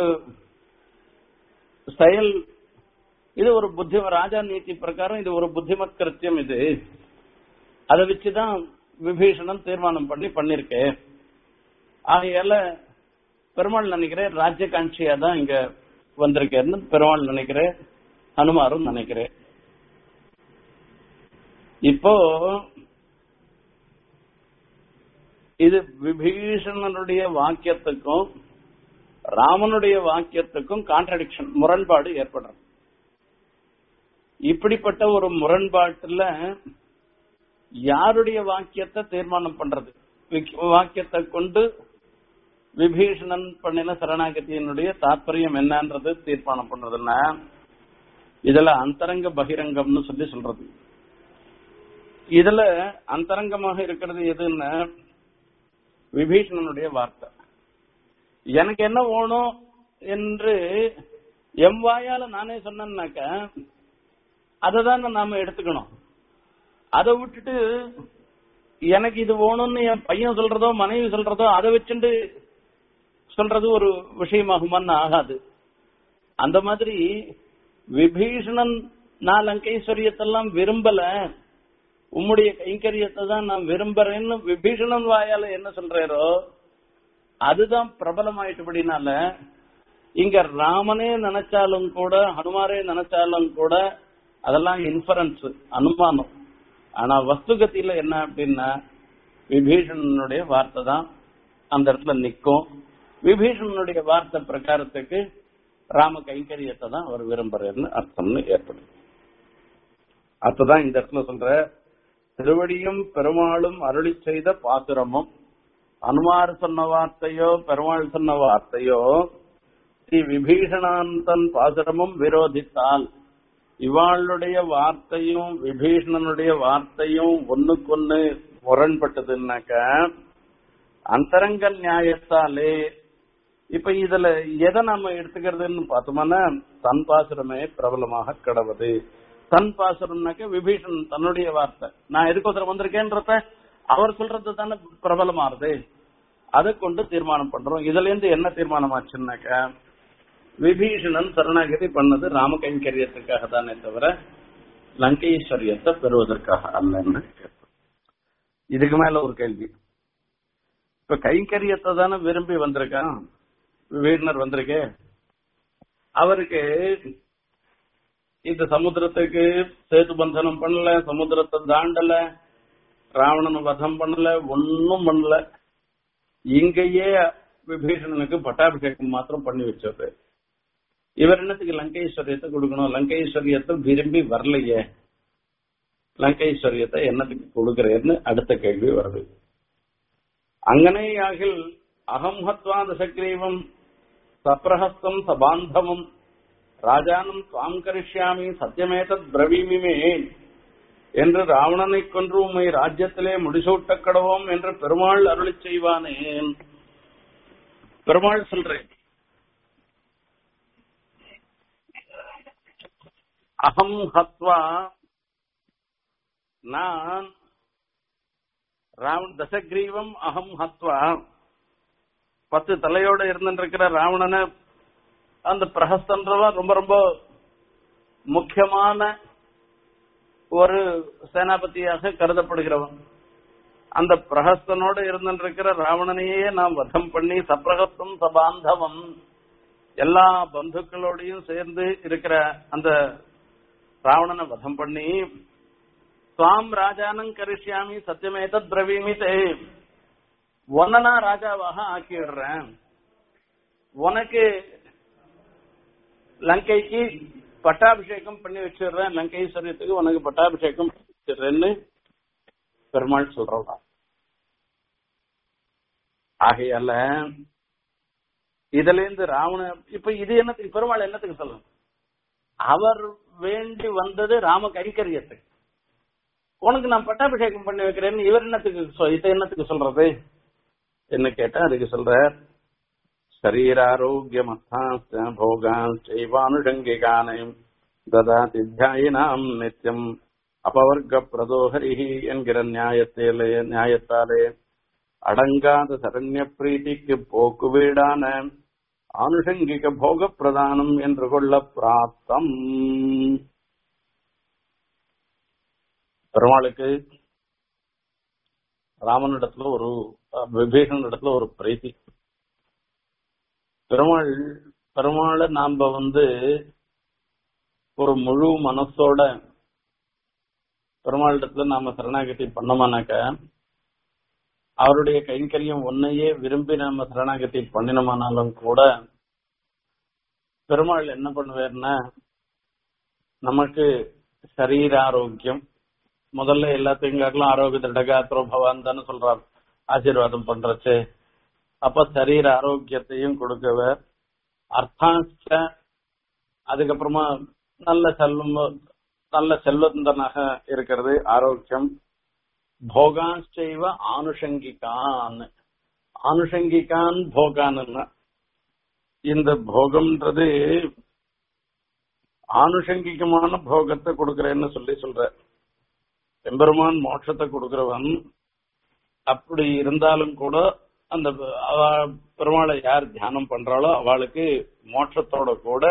செயல் இது ஒரு புத்தி ராஜா நீதி பிரகாரம் இது ஒரு புத்திமத் கிருத்தியம் இது அதை வச்சுதான் விபீஷணன் தீர்மானம் பண்ணி பண்ணிருக்கேன் ஆகையால பெருமாள் நினைக்கிறேன் ராஜ்யகாட்சியா தான் இங்க வந்திருக்கேன்னு பெருமாள் நினைக்கிறேன் ஹனுமாரும் நினைக்கிறேன் இப்போ இது விபீஷணனுடைய வாக்கியத்துக்கும் ராமனுடைய வாக்கியத்துக்கும் கான்ட்ரடிக்ஷன் முரண்பாடு ஏற்படுறது இப்படிப்பட்ட ஒரு முரண்பாட்டுல யாருடைய வாக்கியத்தை தீர்மானம் பண்றது விக்- வாக்கியத்தை கொண்டு விபீஷணன் பண்ணின சரணாகதியினுடைய தாற்பயம் என்னன்றது தீர்மானம் பண்றதுன்னா இதுல அந்தரங்க பகிரங்கம்னு சொல்லி சொல்றது இதுல அந்தரங்கமாக இருக்கிறது எதுன்னா விபீஷணனுடைய வார்த்தை எனக்கு என்ன வேணும் என்று எம் வாயால நானே சொன்னேன்னாக்க அதை தான் நாம எடுத்துக்கணும் அதை விட்டுட்டு எனக்கு இது வேணும்னு என் பையன் சொல்றதோ மனைவி சொல்றதோ அதை வச்சுட்டு சொல்றது ஒரு விஷயமாகுமான்னு ஆகாது அந்த மாதிரி விபீஷணன் நான் லங்கைஸ்வரியத்தெல்லாம் விரும்பல உம்முடைய கைங்கரியத்தை தான் நான் விரும்புறேன்னு விபீஷணன் வாயால என்ன சொல்றாரோ அதுதான் பிரபலமாயிட்டபடினால இங்க ராமனே நினைச்சாலும் கூட ஹனுமாரே நினைச்சாலும் கூட அதெல்லாம் இன்ஃபரன்ஸ் அனுமானம் ஆனா வஸ்துகத்தில என்ன அப்படின்னா விபீஷணனுடைய வார்த்தை தான் அந்த இடத்துல நிக்கும் விபீஷணனுடைய வார்த்தை பிரகாரத்துக்கு ராம கைங்கரியத்தை தான் அவர் விரும்புறாருன்னு அர்த்தம்னு ஏற்படும் அப்பதான் இந்த இடத்துல சொல்ற திருவடியும் பெருமாளும் அருளி செய்த பாசுரமும் அனுமார் சொன்ன வார்த்தையோ பெருமாள் சொன்ன வார்த்தையோ ஸ்ரீ விபீஷணாந்தன் பாசுரமும் விரோதித்தால் இவாளுடைய வார்த்தையும் விபீஷணனுடைய வார்த்தையும் ஒண்ணுக்கொன்னு முரண்பட்டதுன்னாக்க அந்தரங்க நியாயத்தாலே இப்ப இதுல எதை நம்ம எடுத்துக்கிறதுன்னு பார்த்தோம்னா தன் பாசுரமே பிரபலமாக கிடவது தன் பாசுரம்னாக்க விபீஷணன் தன்னுடைய வார்த்தை நான் எதுக்கோசரம் வந்திருக்கேன்றத அவர் சொல்றது தானே பிரபலமாறுது அதை கொண்டு தீர்மானம் பண்றோம் இதுல இருந்து என்ன தீர்மானம் ஆச்சுன்னாக்க விபீஷணன் சரணாகதி பண்ணது ராம கைங்கரியத்துக்காக தானே தவிர லங்கேஸ்வரியத்தை பெறுவதற்காக அல்லன்னு கேட்போம் இதுக்கு மேல ஒரு கேள்வி இப்ப கைங்கரியத்தை தானே விரும்பி வந்திருக்கான் வீரனர் வந்திருக்கு அவருக்கு இந்த சமுத்திரத்துக்கு சேது பந்தனம் பண்ணல சமுத்திரத்தை தாண்டல ராவணனை வதம் பண்ணல ஒன்னும் பண்ணல இங்கேயே விபீஷணனுக்கு பட்டாபிஷேகம் மாத்திரம் பண்ணி வச்சது இவர் என்னத்துக்கு லங்கேஸ்வரியத்தை கொடுக்கணும் லங்கேஸ்வரியத்தை விரும்பி வரலையே லங்கேஸ்வரியத்தை என்னத்துக்கு கொடுக்கிறேன்னு அடுத்த கேள்வி வருது அங்கனே ஆகில் அகம் ஹத்வா தசக்ரீவம் சப்ரஹஸ்தம் சபாந்தவம் ராஜானம் துவாம் கரிஷ்யாமி சத்தியமேதத் பிரவீமிமே என்று ராவணனை கொன்று உம்மை ராஜ்யத்திலே முடிசூட்டக் கடவோம் என்று பெருமாள் அருளி செய்வானேன் பெருமாள் சொல்றேன் அகம் ஹத்வா நான் ராவண தசக்ரீவம் அகம் ஹத்வா பத்து தலையோட இருந்துருக்கிற ராவணனை அந்த பிரஹஸ்தன்றவன் ரொம்ப ரொம்ப முக்கியமான ஒரு சேனாபதியாக கருதப்படுகிறவன் அந்த பிரஹஸ்தனோட இருந்திருக்கிற ராவணனையே நாம் வதம் பண்ணி சப்ரஹஸ்தம் சபாந்தவம் எல்லா பந்துக்களோடையும் சேர்ந்து இருக்கிற அந்த ராவணனை வதம் பண்ணி சுவாம் ராஜானம் கரிஷ்யாமி சத்தியமேதத் பிரவீமி தே உன்னை ராஜாவாக ஆக்கிடுறேன் உனக்கு லங்கைக்கு பட்டாபிஷேகம் பண்ணி வச்சிடுறேன் லங்கேஸ்வரியத்துக்கு உனக்கு பட்டாபிஷேகம் பண்ணி வச்சிடுறேன்னு பெருமாள் சொல்றா ஆகையால இதுல இருந்து ராவண இப்ப இது என்னத்துக்கு பெருமாள் என்னத்துக்கு சொல்லணும் அவர் வேண்டி வந்தது ராம கைங்கரியத்துக்கு உனக்கு நான் பட்டாபிஷேகம் பண்ணி வைக்கிறேன்னு இவர் என்னத்துக்கு சொ- இதை என்னத்துக்கு சொல்றது என்ன கேட்டா அதுக்கு சொல்றார் शरीरारोग्यमर्थाश्च भोगाश्चैवानुषङ्गिकानि ददाति ध्यायिनाम् நித்தியம் அபவர்க்க ஹரிஹி என்கிற நியாயத்திலே நியாயத்தாலே அடங்காத சரண்ய பிரீத்திக்கு போக்கு வீடான ஆனுஷங்கிக போக பிரதானம் என்று கொள்ள பிராப்தம் பெருமாளுக்கு ராமனிடத்துல ஒரு விபீஷனிடத்துல ஒரு பிரீத்தி பெருமாள் பெருமாளை நாம வந்து ஒரு முழு மனசோட பெருமாளிடத்துல நாம சரணாகதி பண்ணோமானாக்க அவருடைய கைங்கரியம் ஒன்னையே விரும்பி நாம சரணாகதி பண்ணினோமானாலும் கூட பெருமாள் என்ன பண்ணுவார்னா நமக்கு சரீர ஆரோக்கியம் முதல்ல எல்லாத்தையும் காட்டிலும் ஆரோக்கிய திடகாத்திரோ பவான் தானே சொல்றார் ஆசீர்வாதம் பண்றச்சு அப்ப சரீர ஆரோக்கியத்தையும் கொடுக்கவர் அர்த்தாச்ச அதுக்கப்புறமா நல்ல செல்வம் நல்ல செல்வந்தனாக இருக்கிறது ஆரோக்கியம் போகாஞ்சைவ ஆனுஷங்கிகான் ஆனுஷங்கிகான் போகான்னு இந்த போகம்ன்றது ஆனுஷங்கிகமான போகத்தை கொடுக்கறேன்னு சொல்லி சொல்ற எம்பெருமான் மோட்சத்தை கொடுக்கிறவன் அப்படி இருந்தாலும் கூட அந்த அவ பெருமாளை யார் தியானம் பண்றாளோ அவளுக்கு மோட்சத்தோட கூட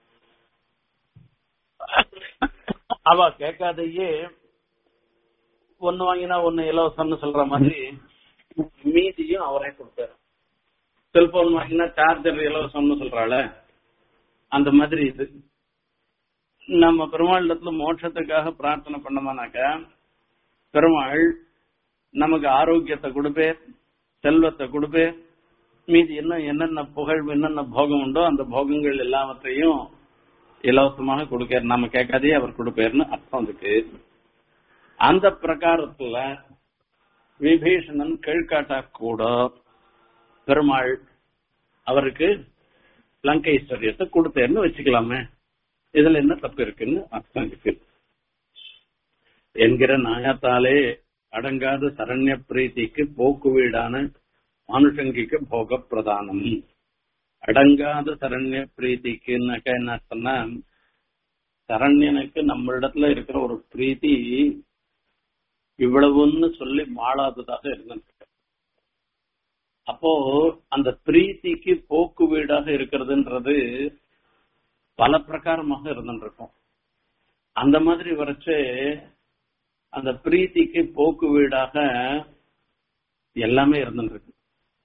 அவ கேட்காதையே ஒன்னு வாங்கினா ஒன்னு இலவசம்னு சொல்ற மாதிரி மீதியும் அவரே கொடுத்தாரு செல்போன் வாங்கினா சார்ஜர் இலவசம்னு சொல்றாள அந்த மாதிரி இது நம்ம பெருமாளிடத்துல மோட்சத்துக்காக பிரார்த்தனை பண்ணோமானாக்க பெருமாள் நமக்கு ஆரோக்கியத்தை கொடுப்பேன் செல்வத்தை கொடுப்பேன் மீதி என்ன என்னென்ன புகழ் என்னென்ன போகம் உண்டோ அந்த போகங்கள் எல்லாவற்றையும் இலவசமாக கொடுக்கார் நாம கேட்காதே அவர் கொடுப்பாருன்னு அர்த்தம் அதுக்கு அந்த பிரகாரத்துல விபீஷணன் கீழ்காட்டா கூட பெருமாள் அவருக்கு லங்கைஸ்வரியத்தை கொடுத்தேன்னு வச்சுக்கலாமே இதுல என்ன தப்பு இருக்குன்னு அர்த்தம் இருக்கு என்கிற நாயத்தாலே அடங்காத சரண்ய பிரீத்திக்கு போக்கு வீடான மானுஷங்கிக்கு போக பிரதானம் அடங்காத சரண்ய பிரீத்திக்குன்னாக்க என்ன சொன்னா சரண்யனுக்கு நம்ம இடத்துல இருக்கிற ஒரு பிரீத்தி இவ்வளவுன்னு சொல்லி மாளாததாக இருந்திருக்கு அப்போ அந்த பிரீத்திக்கு போக்கு வீடாக இருக்கிறதுன்றது பல பிரகாரமாக இருந்துருக்கும் அந்த மாதிரி வரைச்சு அந்த பிரீத்திக்கு போக்கு வீடாக எல்லாமே இருந்துருக்கு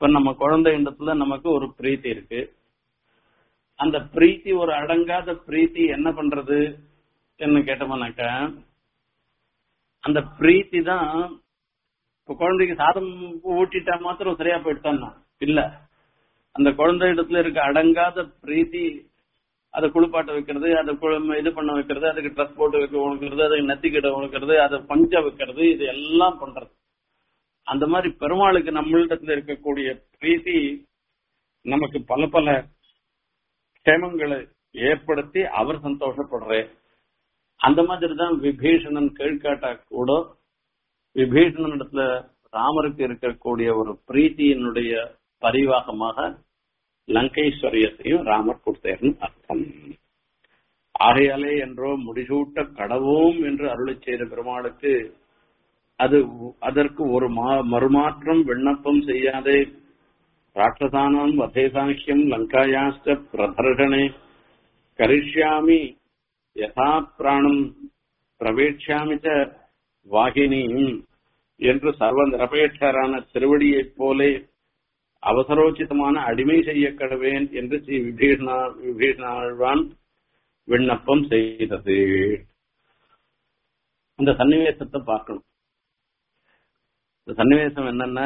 இப்ப நம்ம குழந்தை இடத்துல நமக்கு ஒரு பிரீத்தி இருக்கு அந்த பிரீத்தி ஒரு அடங்காத பிரீத்தி என்ன பண்றது என்ன கேட்டோம்னாக்க அந்த பிரீத்தி தான் இப்ப குழந்தைக்கு சாதம் ஊட்டிட்டா மாத்திரம் சரியா போயிட்டான்னா இல்ல அந்த குழந்தை இடத்துல இருக்க அடங்காத பிரீத்தி அதை குளிப்பாட்ட வைக்கிறது அதை கு- இது பண்ண வைக்கிறது அதுக்கு ட்ரெஸ் போட்டு வைக்க உழுக்கிறது அதுக்கு நெத்திக்கிட உழுக்கிறது அதை பஞ்ச வைக்கிறது இது எல்லாம் பண்றது அந்த மாதிரி பெருமாளுக்கு நம்மளிடத்துல இருக்கக்கூடிய பிரீத்தி நமக்கு பல பல க்ஷேமங்களை ஏற்படுத்தி அவர் சந்தோஷப்படுறார் அந்த மாதிரி தான் விபீஷணன் கீழ்காட்டா கூட விபீஷணன் இடத்துல ராமருக்கு இருக்கக்கூடிய ஒரு பிரீத்தியினுடைய பரிவாகமாக லங்கைஸ்வரியத்தையும் ராமர் கொடுத்தார்னு அர்த்தம் ஆகையாலே என்றோ முடிசூட்ட கடவோம் என்று அருளி செய்த பெருமாளுக்கு அது அதற்கு ஒரு மா- மறுமாற்றம் விண்ணப்பம் செய்யாதே ராட்சசானாம் வதேசாக்கியம் லங்காயாஸ்ட பிரதர்ஷனே கரிஷ்யாமி யதா பிராணம் பிரவேட்சாமி ச வாகினியும் என்று சர்வ நிரபேட்சரான திருவடியைப் போலே அவசரோச்சிதமான அடிமை செய்ய கடவேன் என்று ஸ்ரீ விபீஷணா விபீஷணாழ்வான் விண்ணப்பம் செய்தது இந்த சன்னிவேசத்தை பார்க்கணும் இந்த சன்னிவேசம் என்னன்னா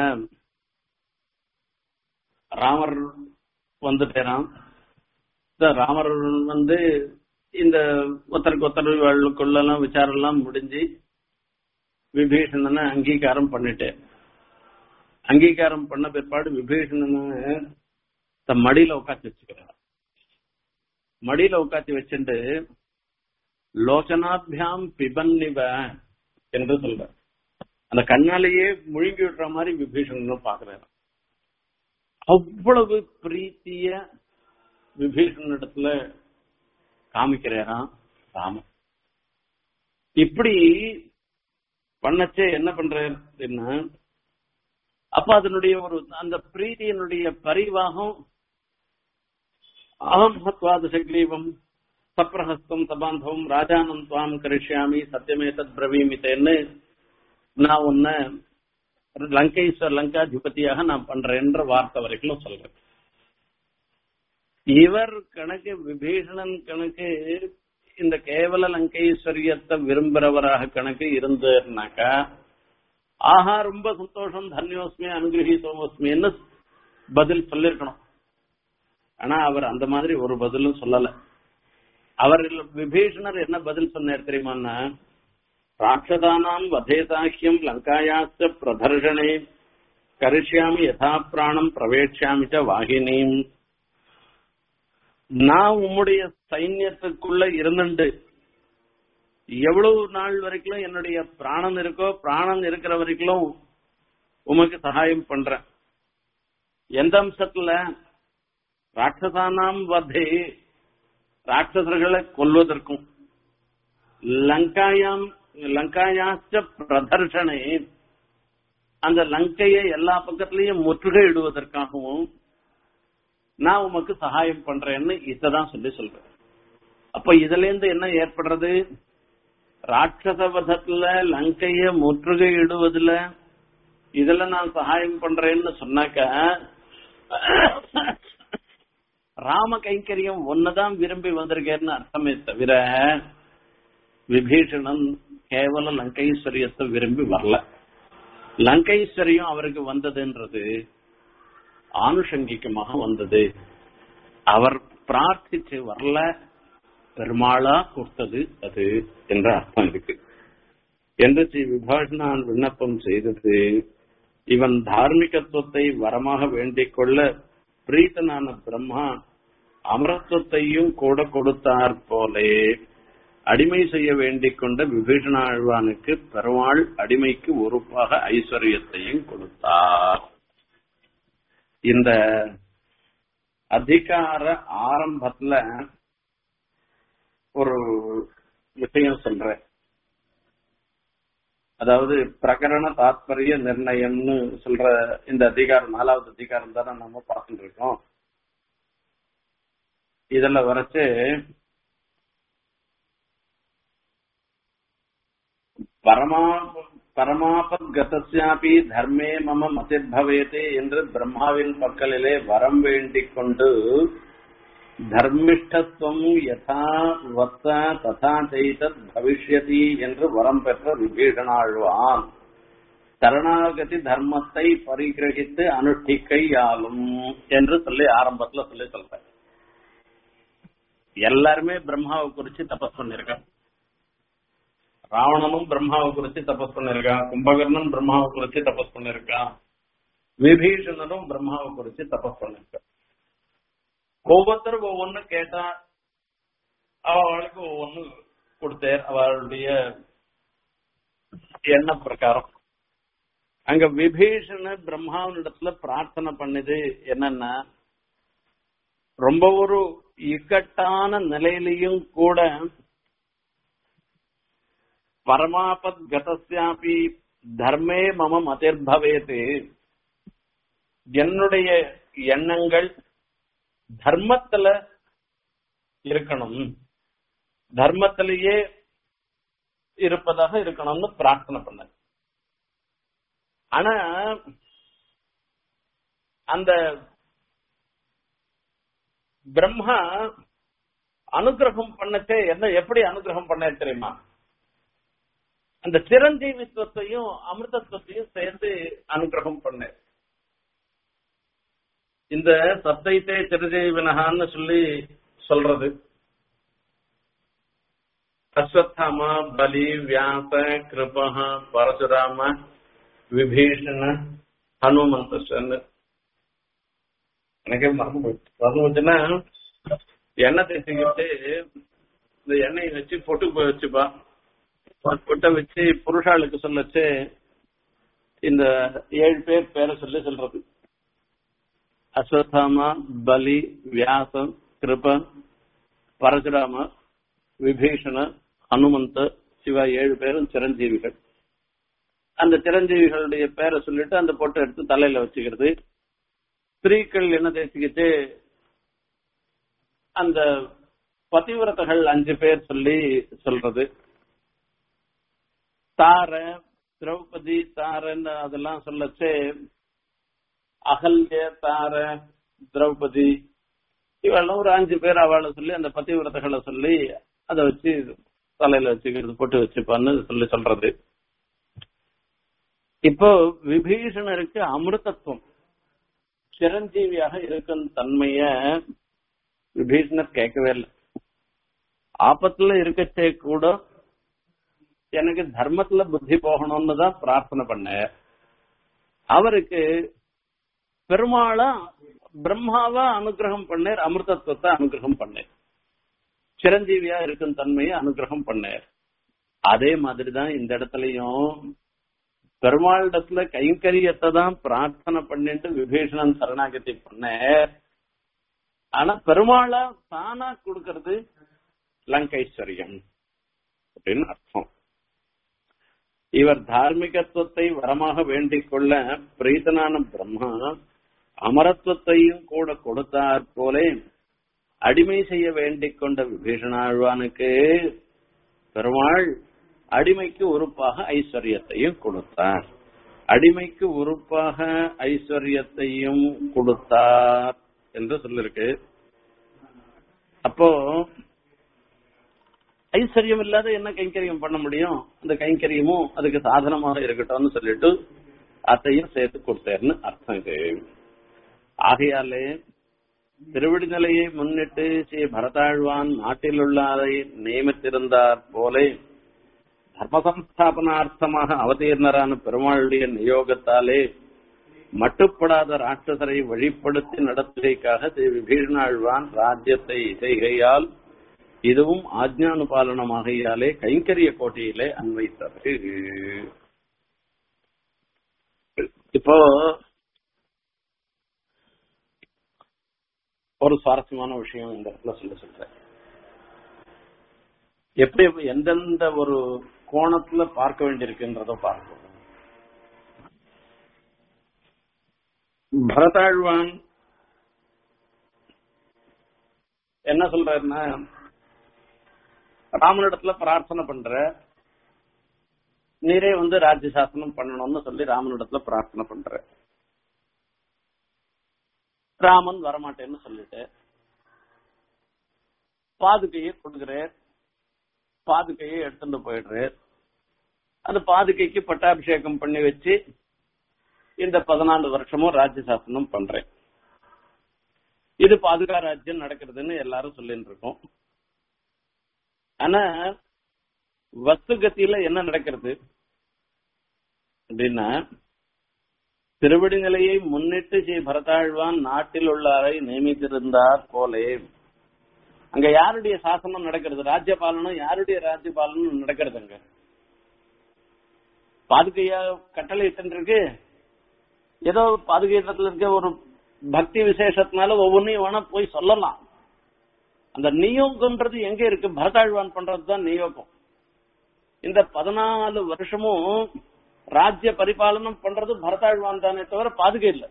ராமர் வந்துட்டேராம் இந்த ராமர் வந்து இந்த ஒருத்தருக்கு ஒருத்தருக்குள்ளெல்லாம் விசாரம் எல்லாம் முடிஞ்சு விபீஷணனை அங்கீகாரம் பண்ணிட்டேன் அங்கீகாரம் பண்ண பிற்பாடு விபீஷணனை தன் மடியில உட்காந்து வச்சுக்கிறார் மடியில உட்காந்து வச்சுட்டு லோச்சனாபியாம் பிபன்னிவ என்று சொல்ற அந்த கண்ணாலேயே முழுங்கி விடுற மாதிரி விபீஷணன் பாக்குறாரு அவ்வளவு பிரீத்திய விபீஷணன் இடத்துல காமிக்கிறாராம் ராமன் இப்படி பண்ணச்சே என்ன பண்றாரு அப்படின்னா அப்ப அதனுடைய ஒரு அந்த பிரீதியினுடைய பரிவாகம் அகம் ஹத்வாத சக்லீவம் சப்ரஹஸ்தம் சபாந்தவம் ராஜானம் துவாம் கரிஷ்யாமி சத்தியமே தத் பிரவீமித்தேன்னு நான் உன்னை லங்கேஸ்வர் லங்காதிபதியாக நான் பண்றேன்ற வார்த்தை வரைக்கும் சொல்றேன் இவர் கணக்கு விபீஷணன் கணக்கு இந்த கேவல லங்கைஸ்வரியத்தை விரும்புறவராக கணக்கு இருந்தாருனாக்கா ஆஹா ரொம்ப சந்தோஷம் தன்யோஸ்மி அனுகிரகீதோஸ்மின்னு பதில் சொல்லிருக்கணும் ஆனா அவர் அந்த மாதிரி ஒரு பதிலும் சொல்லல அவர் விபீஷணர் என்ன பதில் சொன்னார் தெரியுமான்னா ராட்சதானாம் வதேதாக்கியம் லங்காயாச்ச பிரதர்ஷனே கரிஷ்யாமி யதா பிராணம் பிரவேட்சாமி ச வாகினீம் நான் உம்முடைய சைன்யத்துக்குள்ள இருந்துண்டு எவ்வளவு நாள் வரைக்கும் என்னுடைய பிராணம் இருக்கோ பிராணம் இருக்கிற வரைக்கும் உமக்கு சகாயம் பண்றேன் எந்த அம்சத்துல ராட்சசானாம் வதே ராட்சசர்களை கொல்வதற்கும் லங்காயாம் லங்காயாச்ச பிரதர்ஷனே அந்த லங்கையை எல்லா பக்கத்திலையும் முற்றுகையிடுவதற்காகவும் நான் உமக்கு சகாயம் பண்றேன்னு இதான் சொல்லி சொல்றேன் அப்ப இதுல இருந்து என்ன ஏற்படுறது ராட்சச வதத்துல லங்கைய முற்றுகையிடுவதுல இதுல நான் சகாயம் பண்றேன்னு சொன்னாக்க ராம கைங்கரியம் ஒன்னதான் விரும்பி வந்திருக்கேன்னு அர்த்தமே தவிர விபீஷணன் கேவல லங்கைஸ்வரியத்தை விரும்பி வரல லங்கைஸ்வரியம் அவருக்கு வந்ததுன்றது ஆனுஷங்கிகமாக வந்தது அவர் பிரார்த்திச்சு வரல பெருமாளா கொடுத்தது அது என்ற அர்த்தம் இருக்கு என்று ஸ்ரீ விபாஷணான் விண்ணப்பம் செய்தது இவன் தார்மிகத்துவத்தை வரமாக வேண்டிக் கொள்ள பிரீத்தனான பிரம்மா அமரத்துவத்தையும் கூட கொடுத்தார் போலே அடிமை செய்ய வேண்டிக் கொண்ட விபீஷணாழ்வானுக்கு பெருமாள் அடிமைக்கு ஒருப்பாக ஐஸ்வர்யத்தையும் கொடுத்தார் இந்த அதிகார ஆரம்பத்துல ஒரு விஷயம் சொல்றேன் அதாவது பிரகரண தாத்பரிய நிர்ணயம்னு சொல்ற இந்த அதிகாரம் நாலாவது அதிகாரம் தானே நம்ம பார்த்துட்டு இருக்கோம் இதுல வரைச்சு பரமா பரமாபத் கதஸ்யாபி தர்மே மம மதிர்பவேதே என்று பிரம்மாவின் பக்கலிலே வரம் வேண்டிக் கொண்டு தர்மிஷ்டத்துவம் யதா வத்த ததா செய்தத் பவிஷ்யதி என்று வரம் பெற்ற விபீஷணாழ்வான் சரணாகதி தர்மத்தை பரிகிரகித்து அனுஷ்டிக்கையாலும் என்று சொல்லி ஆரம்பத்துல சொல்லி சொல்றேன் எல்லாருமே பிரம்மாவை குறிச்சு தபஸ் பண்ணிருக்கான் ராவணனும் பிரம்மாவை குறிச்சு தபஸ் பண்ணிருக்கான் கும்பகர்ணன் பிரம்மாவை குறிச்சு தபஸ் பண்ணிருக்கான் விபீஷணனும் பிரம்மாவை குறிச்சு தபஸ் பண்ணிருக்கான் ஒவ்வொருத்தரும் ஒவ்வொன்னு கேட்டா அவளுக்கு ஒவ்வொன்னு கொடுத்தார் அவளுடைய எண்ண பிரகாரம் அங்க விபீஷண பிரம்மாவனிடத்துல பிரார்த்தனை பண்ணது என்னன்னா ரொம்ப ஒரு இக்கட்டான நிலையிலையும் கூட பரமாபத் கதஸ்யாபி தர்மே மம மதிர்பவேது என்னுடைய எண்ணங்கள் தர்மத்துல இருக்கணும் தர்மத்திலேயே இருப்பதாக இருக்கணும்னு பிரார்த்தனை பண்ண ஆனா அந்த பிரம்மா அனுகிரகம் பண்ணச்சே என்ன எப்படி அனுகிரகம் பண்ண தெரியுமா அந்த சிரஞ்சீவித்துவத்தையும் அமிர்தத்துவத்தையும் சேர்ந்து அனுகிரகம் பண்ண இந்த சத்தைத்தே சிரஞ்சீவினகான்னு சொல்லி சொல்றது அஸ்வத்தாம பலி வியாச கிருப பரசுராம விபீஷண ஹனுமந்தன் எனக்கே மறந்து போயிடுச்சு மறந்து போச்சுன்னா எண்ணெய் தேய்ச்சிக்கிட்டு இந்த எண்ணெயை வச்சு பொட்டு போய் வச்சுப்பா பொட்டை வச்சு புருஷாளுக்கு சொல்லச்சு இந்த ஏழு பேர் பேரை சொல்லி சொல்றது அஸ்வத்தாமா பலி வியாசம் கிருப பரசுராம விபீஷண ஹனுமந்த சிவா ஏழு பேரும் சிரஞ்சீவிகள் அந்த சிரஞ்சீவிகளுடைய பேரை சொல்லிட்டு அந்த பொட்டை எடுத்து தலையில வச்சுக்கிறது ஸ்திரீக்கள் என்ன தேய்ச்சிக்கிட்டு அந்த பதிவிரதர்கள் அஞ்சு பேர் சொல்லி சொல்றது தார திரௌபதி தாரன்னு அதெல்லாம் சொல்லச்சு அகல்ய தார திரௌபதி இவெல்லாம் ஒரு அஞ்சு பேர் அவளை சொல்லி அந்த பதிவிரதகளை சொல்லி அதை வச்சு தலையில வச்சுக்கிறது போட்டு வச்சுப்பான்னு சொல்லி சொல்றது இப்போ விபீஷணருக்கு அமிர்தத்துவம் சிரஞ்சீவியாக இருக்கும் தன்மைய விபீஷணர் கேட்கவே இல்லை ஆபத்துல இருக்கச்சே கூட எனக்கு தர்மத்துல புத்தி போகணும்னு தான் பிரார்த்தனை பண்ண அவருக்கு பெருமாளா பிரம்மாவா அனுகிரகம் பண்ணார் அமிர்தத்துவத்தை அனுகிரகம் பண்ணார் சிரஞ்சீவியா இருக்கும் தன்மையை அனுகிரகம் பண்ணார் அதே மாதிரிதான் இந்த இடத்துலயும் பெருமாளிடத்துல கைங்கரியத்தை தான் பிரார்த்தனை பண்ணிட்டு விபீஷணன் சரணாகதி பண்ண ஆனா பெருமாளா தானா கொடுக்கறது லங்கைஸ்வரியம் அப்படின்னு அர்த்தம் இவர் தார்மீகத்துவத்தை வரமாக வேண்டிக் கொள்ள பிரீதனான பிரம்மா அமரத்துவத்தையும் கூட கொடுத்தார் போலே அடிமை செய்ய வேண்டிக் கொண்ட விபீஷணாழ்வானுக்கு பெருமாள் அடிமைக்கு உறுப்பாக ஐஸ்வர்யத்தையும் கொடுத்தார் அடிமைக்கு உறுப்பாக ஐஸ்வர்யத்தையும் கொடுத்தார் என்று சொல்லிருக்கு அப்போ ஐஸ்வர்யம் இல்லாத என்ன கைங்கரியம் பண்ண முடியும் அந்த கைங்கரியமும் அதுக்கு சாதனமாக இருக்கட்டும்னு சொல்லிட்டு அத்தையும் சேர்த்து கொடுத்தாருன்னு அர்த்தம் இது ஆகையாலே திருவிடி நிலையை முன்னிட்டு ஸ்ரீ பரதாழ்வான் நாட்டில் உள்ளாரை நியமித்திருந்தார் போலே தர்ம சம்ஸ்தாபனார்த்தமாக அவதீர்ணரான பெருமாளுடைய நியோகத்தாலே மட்டுப்படாத ராட்சசரை வழிப்படுத்தி நடத்துகைக்காக ஸ்ரீ விபீஷணாழ்வான் ராஜ்யத்தை செய்கையால் இதுவும் ஆஜ்ஞானுபாலனமாகையாலே கைங்கரிய கோட்டையிலே அன்வைத்தது இப்போ ஒரு சுவாரஸ்யமான விஷயம் இந்த இடத்துல சொல்ல சொல்றேன் எப்படி எந்தெந்த ஒரு கோணத்துல பார்க்க வேண்டியிருக்குன்றத பார்க்கணும் பரதாழ்வான் என்ன சொல்றாருன்னா ராமனிடத்துல பிரார்த்தனை பண்ற நீரே வந்து ராஜ்ய சாசனம் பண்ணணும்னு சொல்லி ராமனிடத்துல பிரார்த்தனை பண்ற ராமன் வரமாட்டேன்னு சொல்லிட்டு பாதுகையை கொடுக்குறார் பாதுகையை எடுத்துட்டு போயிடுறார் அந்த பாதுகைக்கு பட்டாபிஷேகம் பண்ணி வச்சு இந்த பதினாலு வருஷமும் ராஜ்ய சாசனம் பண்றேன் இது பாதுகா ராஜ்யம் நடக்கிறதுன்னு எல்லாரும் சொல்லிட்டு இருக்கோம் ஆனா வஸ்துகத்தியில என்ன நடக்கிறது அப்படின்னா திருவடி நிலையை முன்னிட்டு ஸ்ரீ பரதாழ்வான் நாட்டில் உள்ளாரை நியமித்திருந்தார் போலே அங்க யாருடைய சாசனம் நடக்கிறது ராஜ்யபாலனம் யாருடைய ராஜ்யபாலனம் நடக்கிறது அங்க பாதுகையா கட்டளை இருக்கு ஏதோ பாதுகையத்துல இருக்க ஒரு பக்தி விசேஷத்தினால ஒவ்வொன்றையும் வேணா போய் சொல்லலாம் அந்த நியோகம்ன்றது எங்க இருக்கு பரதாழ்வான் பண்றதுதான் நியோகம் இந்த பதினாலு வருஷமும் ராஜ்ய பரிபாலனம் பண்றது பரதாழ்வான் தானே தவிர பாதுகை இல்ல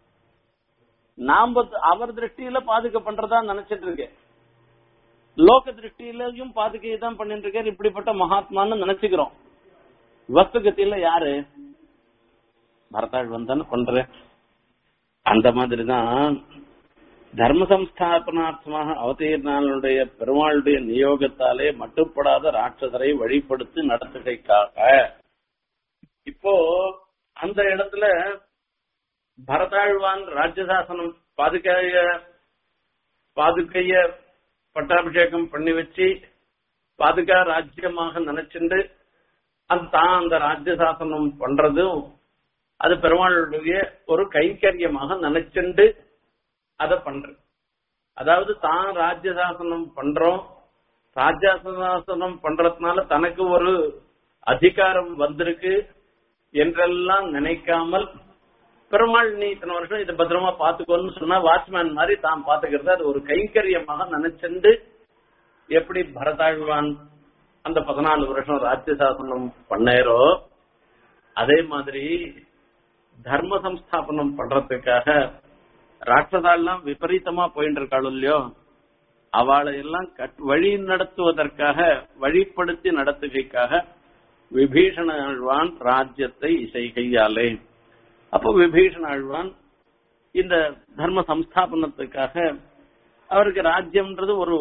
நாம அவர் திருஷ்டியில பாதுகை பண்றதா நினைச்சிட்டு இருக்கேன் லோக திருஷ்டியிலையும் பாதுகையை தான் பண்ணிட்டு இருக்காரு இப்படிப்பட்ட மகாத்மான்னு நினைச்சுக்கிறோம் வஸ்துகத்தில யாரு பரதாழ்வான் தானே பண்ற அந்த மாதிரிதான் தர்ம சம்ஸ்தாபனார்த்தமாக அவதீர்ணாளுடைய பெருமாளுடைய நியோகத்தாலே மட்டுப்படாத ராட்சசரை வழிபடுத்தி நடத்துகைக்காக இப்போ அந்த இடத்துல பரதாழ்வான் ராஜ்யசாசனம் பாதுகைய பாதுகைய பட்டாபிஷேகம் பண்ணி வச்சு பாதுகா ராஜ்யமாக நினைச்சுண்டு அந்த தான் அந்த ராஜ்யசாசனம் பண்றதும் அது பெருமாளுடைய ஒரு கைங்கரியமாக நினைச்சுண்டு அதை பண்ற அதாவது தான் ராஜ்யசாசனம் பண்றோம் ராஜ்யசாசனம் பண்றதுனால தனக்கு ஒரு அதிகாரம் வந்திருக்கு என்றெல்லாம் நினைக்காமல் பெருமாள் நீ இத்தனை வருஷம் இதை பத்திரமா பாத்துக்கோன்னு சொன்னா வாட்ச்மேன் மாதிரி தான் பாத்துக்கிறது அது ஒரு கைங்கரியமாக நினைச்சுண்டு எப்படி பரதாழ்வான் அந்த பதினாலு வருஷம் ராஜ்யசாசனம் பண்ணேரோ அதே மாதிரி தர்ம சம்ஸ்தாபனம் பண்றதுக்காக ராட்சதாலாம் விபரீதமா போயிட்டு இருக்காள் இல்லையோ அவளை எல்லாம் வழி நடத்துவதற்காக வழிப்படுத்தி நடத்துகைக்காக விபீஷண ஆழ்வான் ராஜ்யத்தை இசைகையாலே அப்போ விபீஷண ஆழ்வான் இந்த தர்ம சம்ஸ்தாபனத்துக்காக அவருக்கு ராஜ்யம்ன்றது ஒரு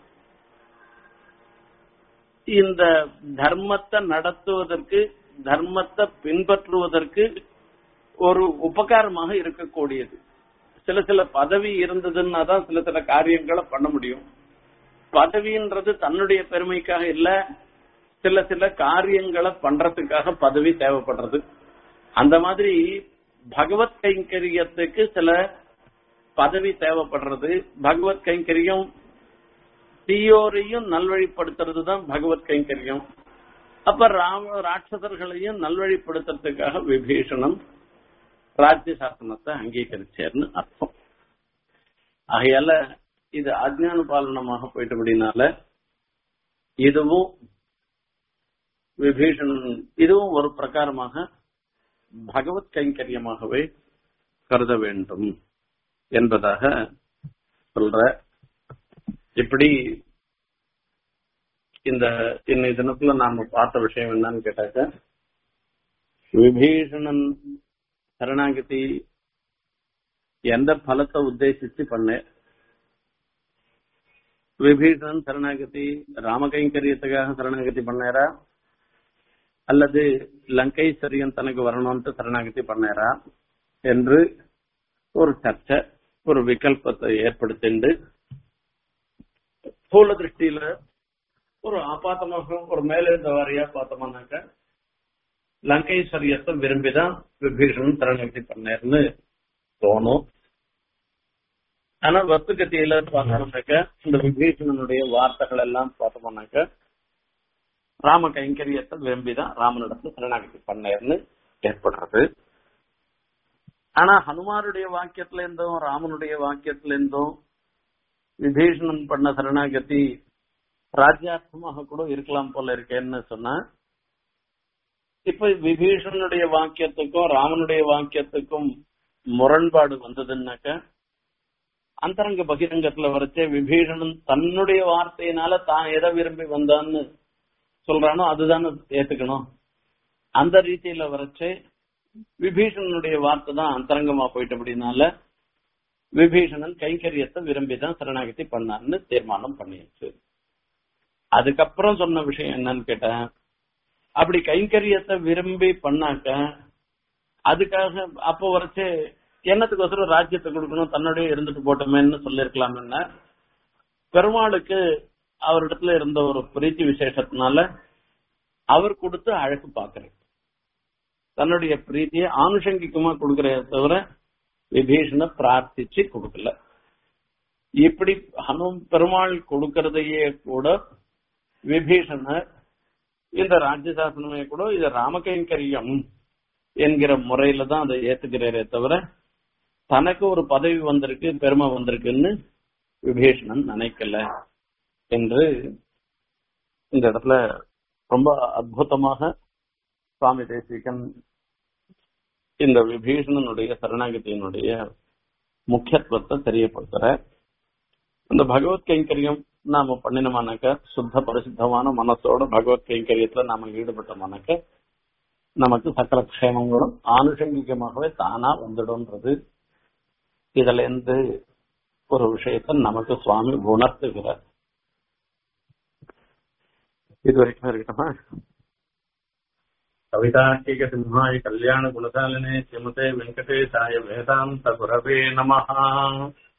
இந்த தர்மத்தை நடத்துவதற்கு தர்மத்தை பின்பற்றுவதற்கு ஒரு உபகாரமாக இருக்கக்கூடியது சில சில பதவி இருந்ததுன்னா தான் சில சில காரியங்களை பண்ண முடியும் பதவின்றது தன்னுடைய பெருமைக்காக இல்ல சில சில காரியங்களை பண்றதுக்காக பதவி தேவைப்படுறது அந்த மாதிரி பகவத் கைங்கரியத்துக்கு சில பதவி தேவைப்படுறது பகவத் கைங்கரியம் தீயோரையும் நல்வழிப்படுத்துறது தான் பகவத் கைங்கரியம் அப்ப ராம ராட்சசர்களையும் நல்வழிப்படுத்துறதுக்காக விபீஷணன் ராஜ்ய சாசனத்தை அங்கீகரிச்சார்னு அர்த்தம் ஆகையால இது அஜ்ஞான பாலனமாக போயிட்டபடினால இதுவும் விபீஷணன் இதுவும் ஒரு பிரகாரமாக பகவத் கைங்கரியமாகவே கருத வேண்டும் என்பதாக சொல்ற இப்படி இந்த இன்னை தினத்துல நாம பார்த்த விஷயம் என்னன்னு கேட்டாக்க விபீஷணன் சரணாகதி எந்த பலத்தை உத்தேசிச்சு பண்ண விபீஷணன் சரணாகதி ராமகைங்கரியத்துக்காக சரணாகதி பண்ணாரா அல்லது லங்கை சரியன் தனக்கு வரணும்ட்டு சரணாகதி பண்ணாரா என்று ஒரு சர்ச்சை ஒரு விகல்பத்தை ஏற்படுத்திண்டு ஸ்தூல திருஷ்டியில ஒரு ஆபாத்தமாக ஒரு மேலெழுந்த வாரியா பார்த்தோம்னாக்க லங்கைஸ்வரியத்தை விரும்பிதான் விபீஷணன் சரணாகதி பண்ணாருன்னு தோணும் ஆனா வஸ்துகத்தியில பார்த்தோம்னாக்க இந்த விபீஷணனுடைய வார்த்தைகள் எல்லாம் பார்த்தோம்னாக்க ராம கைங்கரியத்தை விரும்பிதான் ராமனிடத்துல சரணாகதி பண்ணாருன்னு ஏற்படுறது ஆனா ஹனுமாருடைய வாக்கியத்துல இருந்தும் ராமனுடைய வாக்கியத்துல இருந்தும் விபீஷணன் பண்ண சரணாகதி ராஜ்யார்த்தமாக கூட இருக்கலாம் போல இருக்கேன்னு சொன்னா இப்ப விபீஷணனுடைய வாக்கியத்துக்கும் ராமனுடைய வாக்கியத்துக்கும் முரண்பாடு வந்ததுன்னாக்க அந்தரங்க பகிரங்கத்துல வரைச்சே விபீஷணன் தன்னுடைய வார்த்தையினால தான் எதை விரும்பி வந்தான்னு சொல்றானோ அதுதானே ஏத்துக்கணும் அந்த ரீதியில வரைச்சு விபீஷணனுடைய வார்த்தை தான் அந்தரங்கமா போயிட்டபடினால விபீஷணன் கைங்கரியத்தை விரும்பிதான் சரணாகதி பண்ணான்னு தீர்மானம் பண்ணியாச்சு அதுக்கப்புறம் சொன்ன விஷயம் என்னன்னு கேட்டேன் அப்படி கைங்கரியத்தை விரும்பி பண்ணாக்க அதுக்காக அப்போ வரைச்சு என்னத்துக்கோசரம் ராஜ்யத்தை கொடுக்கணும் தன்னுடைய இருந்துட்டு போட்டோமேன்னு சொல்லிருக்கலாம்னு பெருமாளுக்கு அவரிடத்துல இருந்த ஒரு பிரீத்தி விசேஷத்தினால அவர் கொடுத்து அழகு பாக்குறேன் தன்னுடைய பிரீத்தியை ஆனுஷங்கிகமா கொடுக்கறத தவிர விபீஷண பிரார்த்திச்சு கொடுக்கல இப்படி ஹனும் பெருமாள் கொடுக்கறதையே கூட விபீஷணர் இந்த ராஜ்யசாசனமே கூட இது ராமகைங்கரியம் என்கிற முறையில தான் அதை ஏத்துக்கிறாரே தவிர தனக்கு ஒரு பதவி வந்திருக்கு பெருமை வந்திருக்குன்னு விபீஷணன் நினைக்கல என்று இந்த இடத்துல ரொம்ப அற்புதமாக சுவாமி தேசிகன் இந்த விபீஷணனுடைய சரணாகதியினுடைய முக்கியத்துவத்தை தெரியப்படுத்துற இந்த பகவத் கைங்கரியம் நாம பண்ணினோமானாக்க சுத்த பரிசுத்தமான மனசோட பகவத் கைங்கரியத்துல நாம ஈடுபட்டோமானாக்க நமக்கு சகல க்ஷேமங்களும் ஆனுஷங்கிகமாகவே தானா வந்துடும்ன்றது இதுல இருந்து ஒரு விஷயத்தை நமக்கு சுவாமி உணர்த்துகிறார் இது வரைக்கும் இருக்கட்டுமா கவிதார்க்கிக சிம்ஹாய கல்யாண குணசாலினே ஸ்ரீமதே வெங்கடேசாய வேதாந்த குரவே நமஹா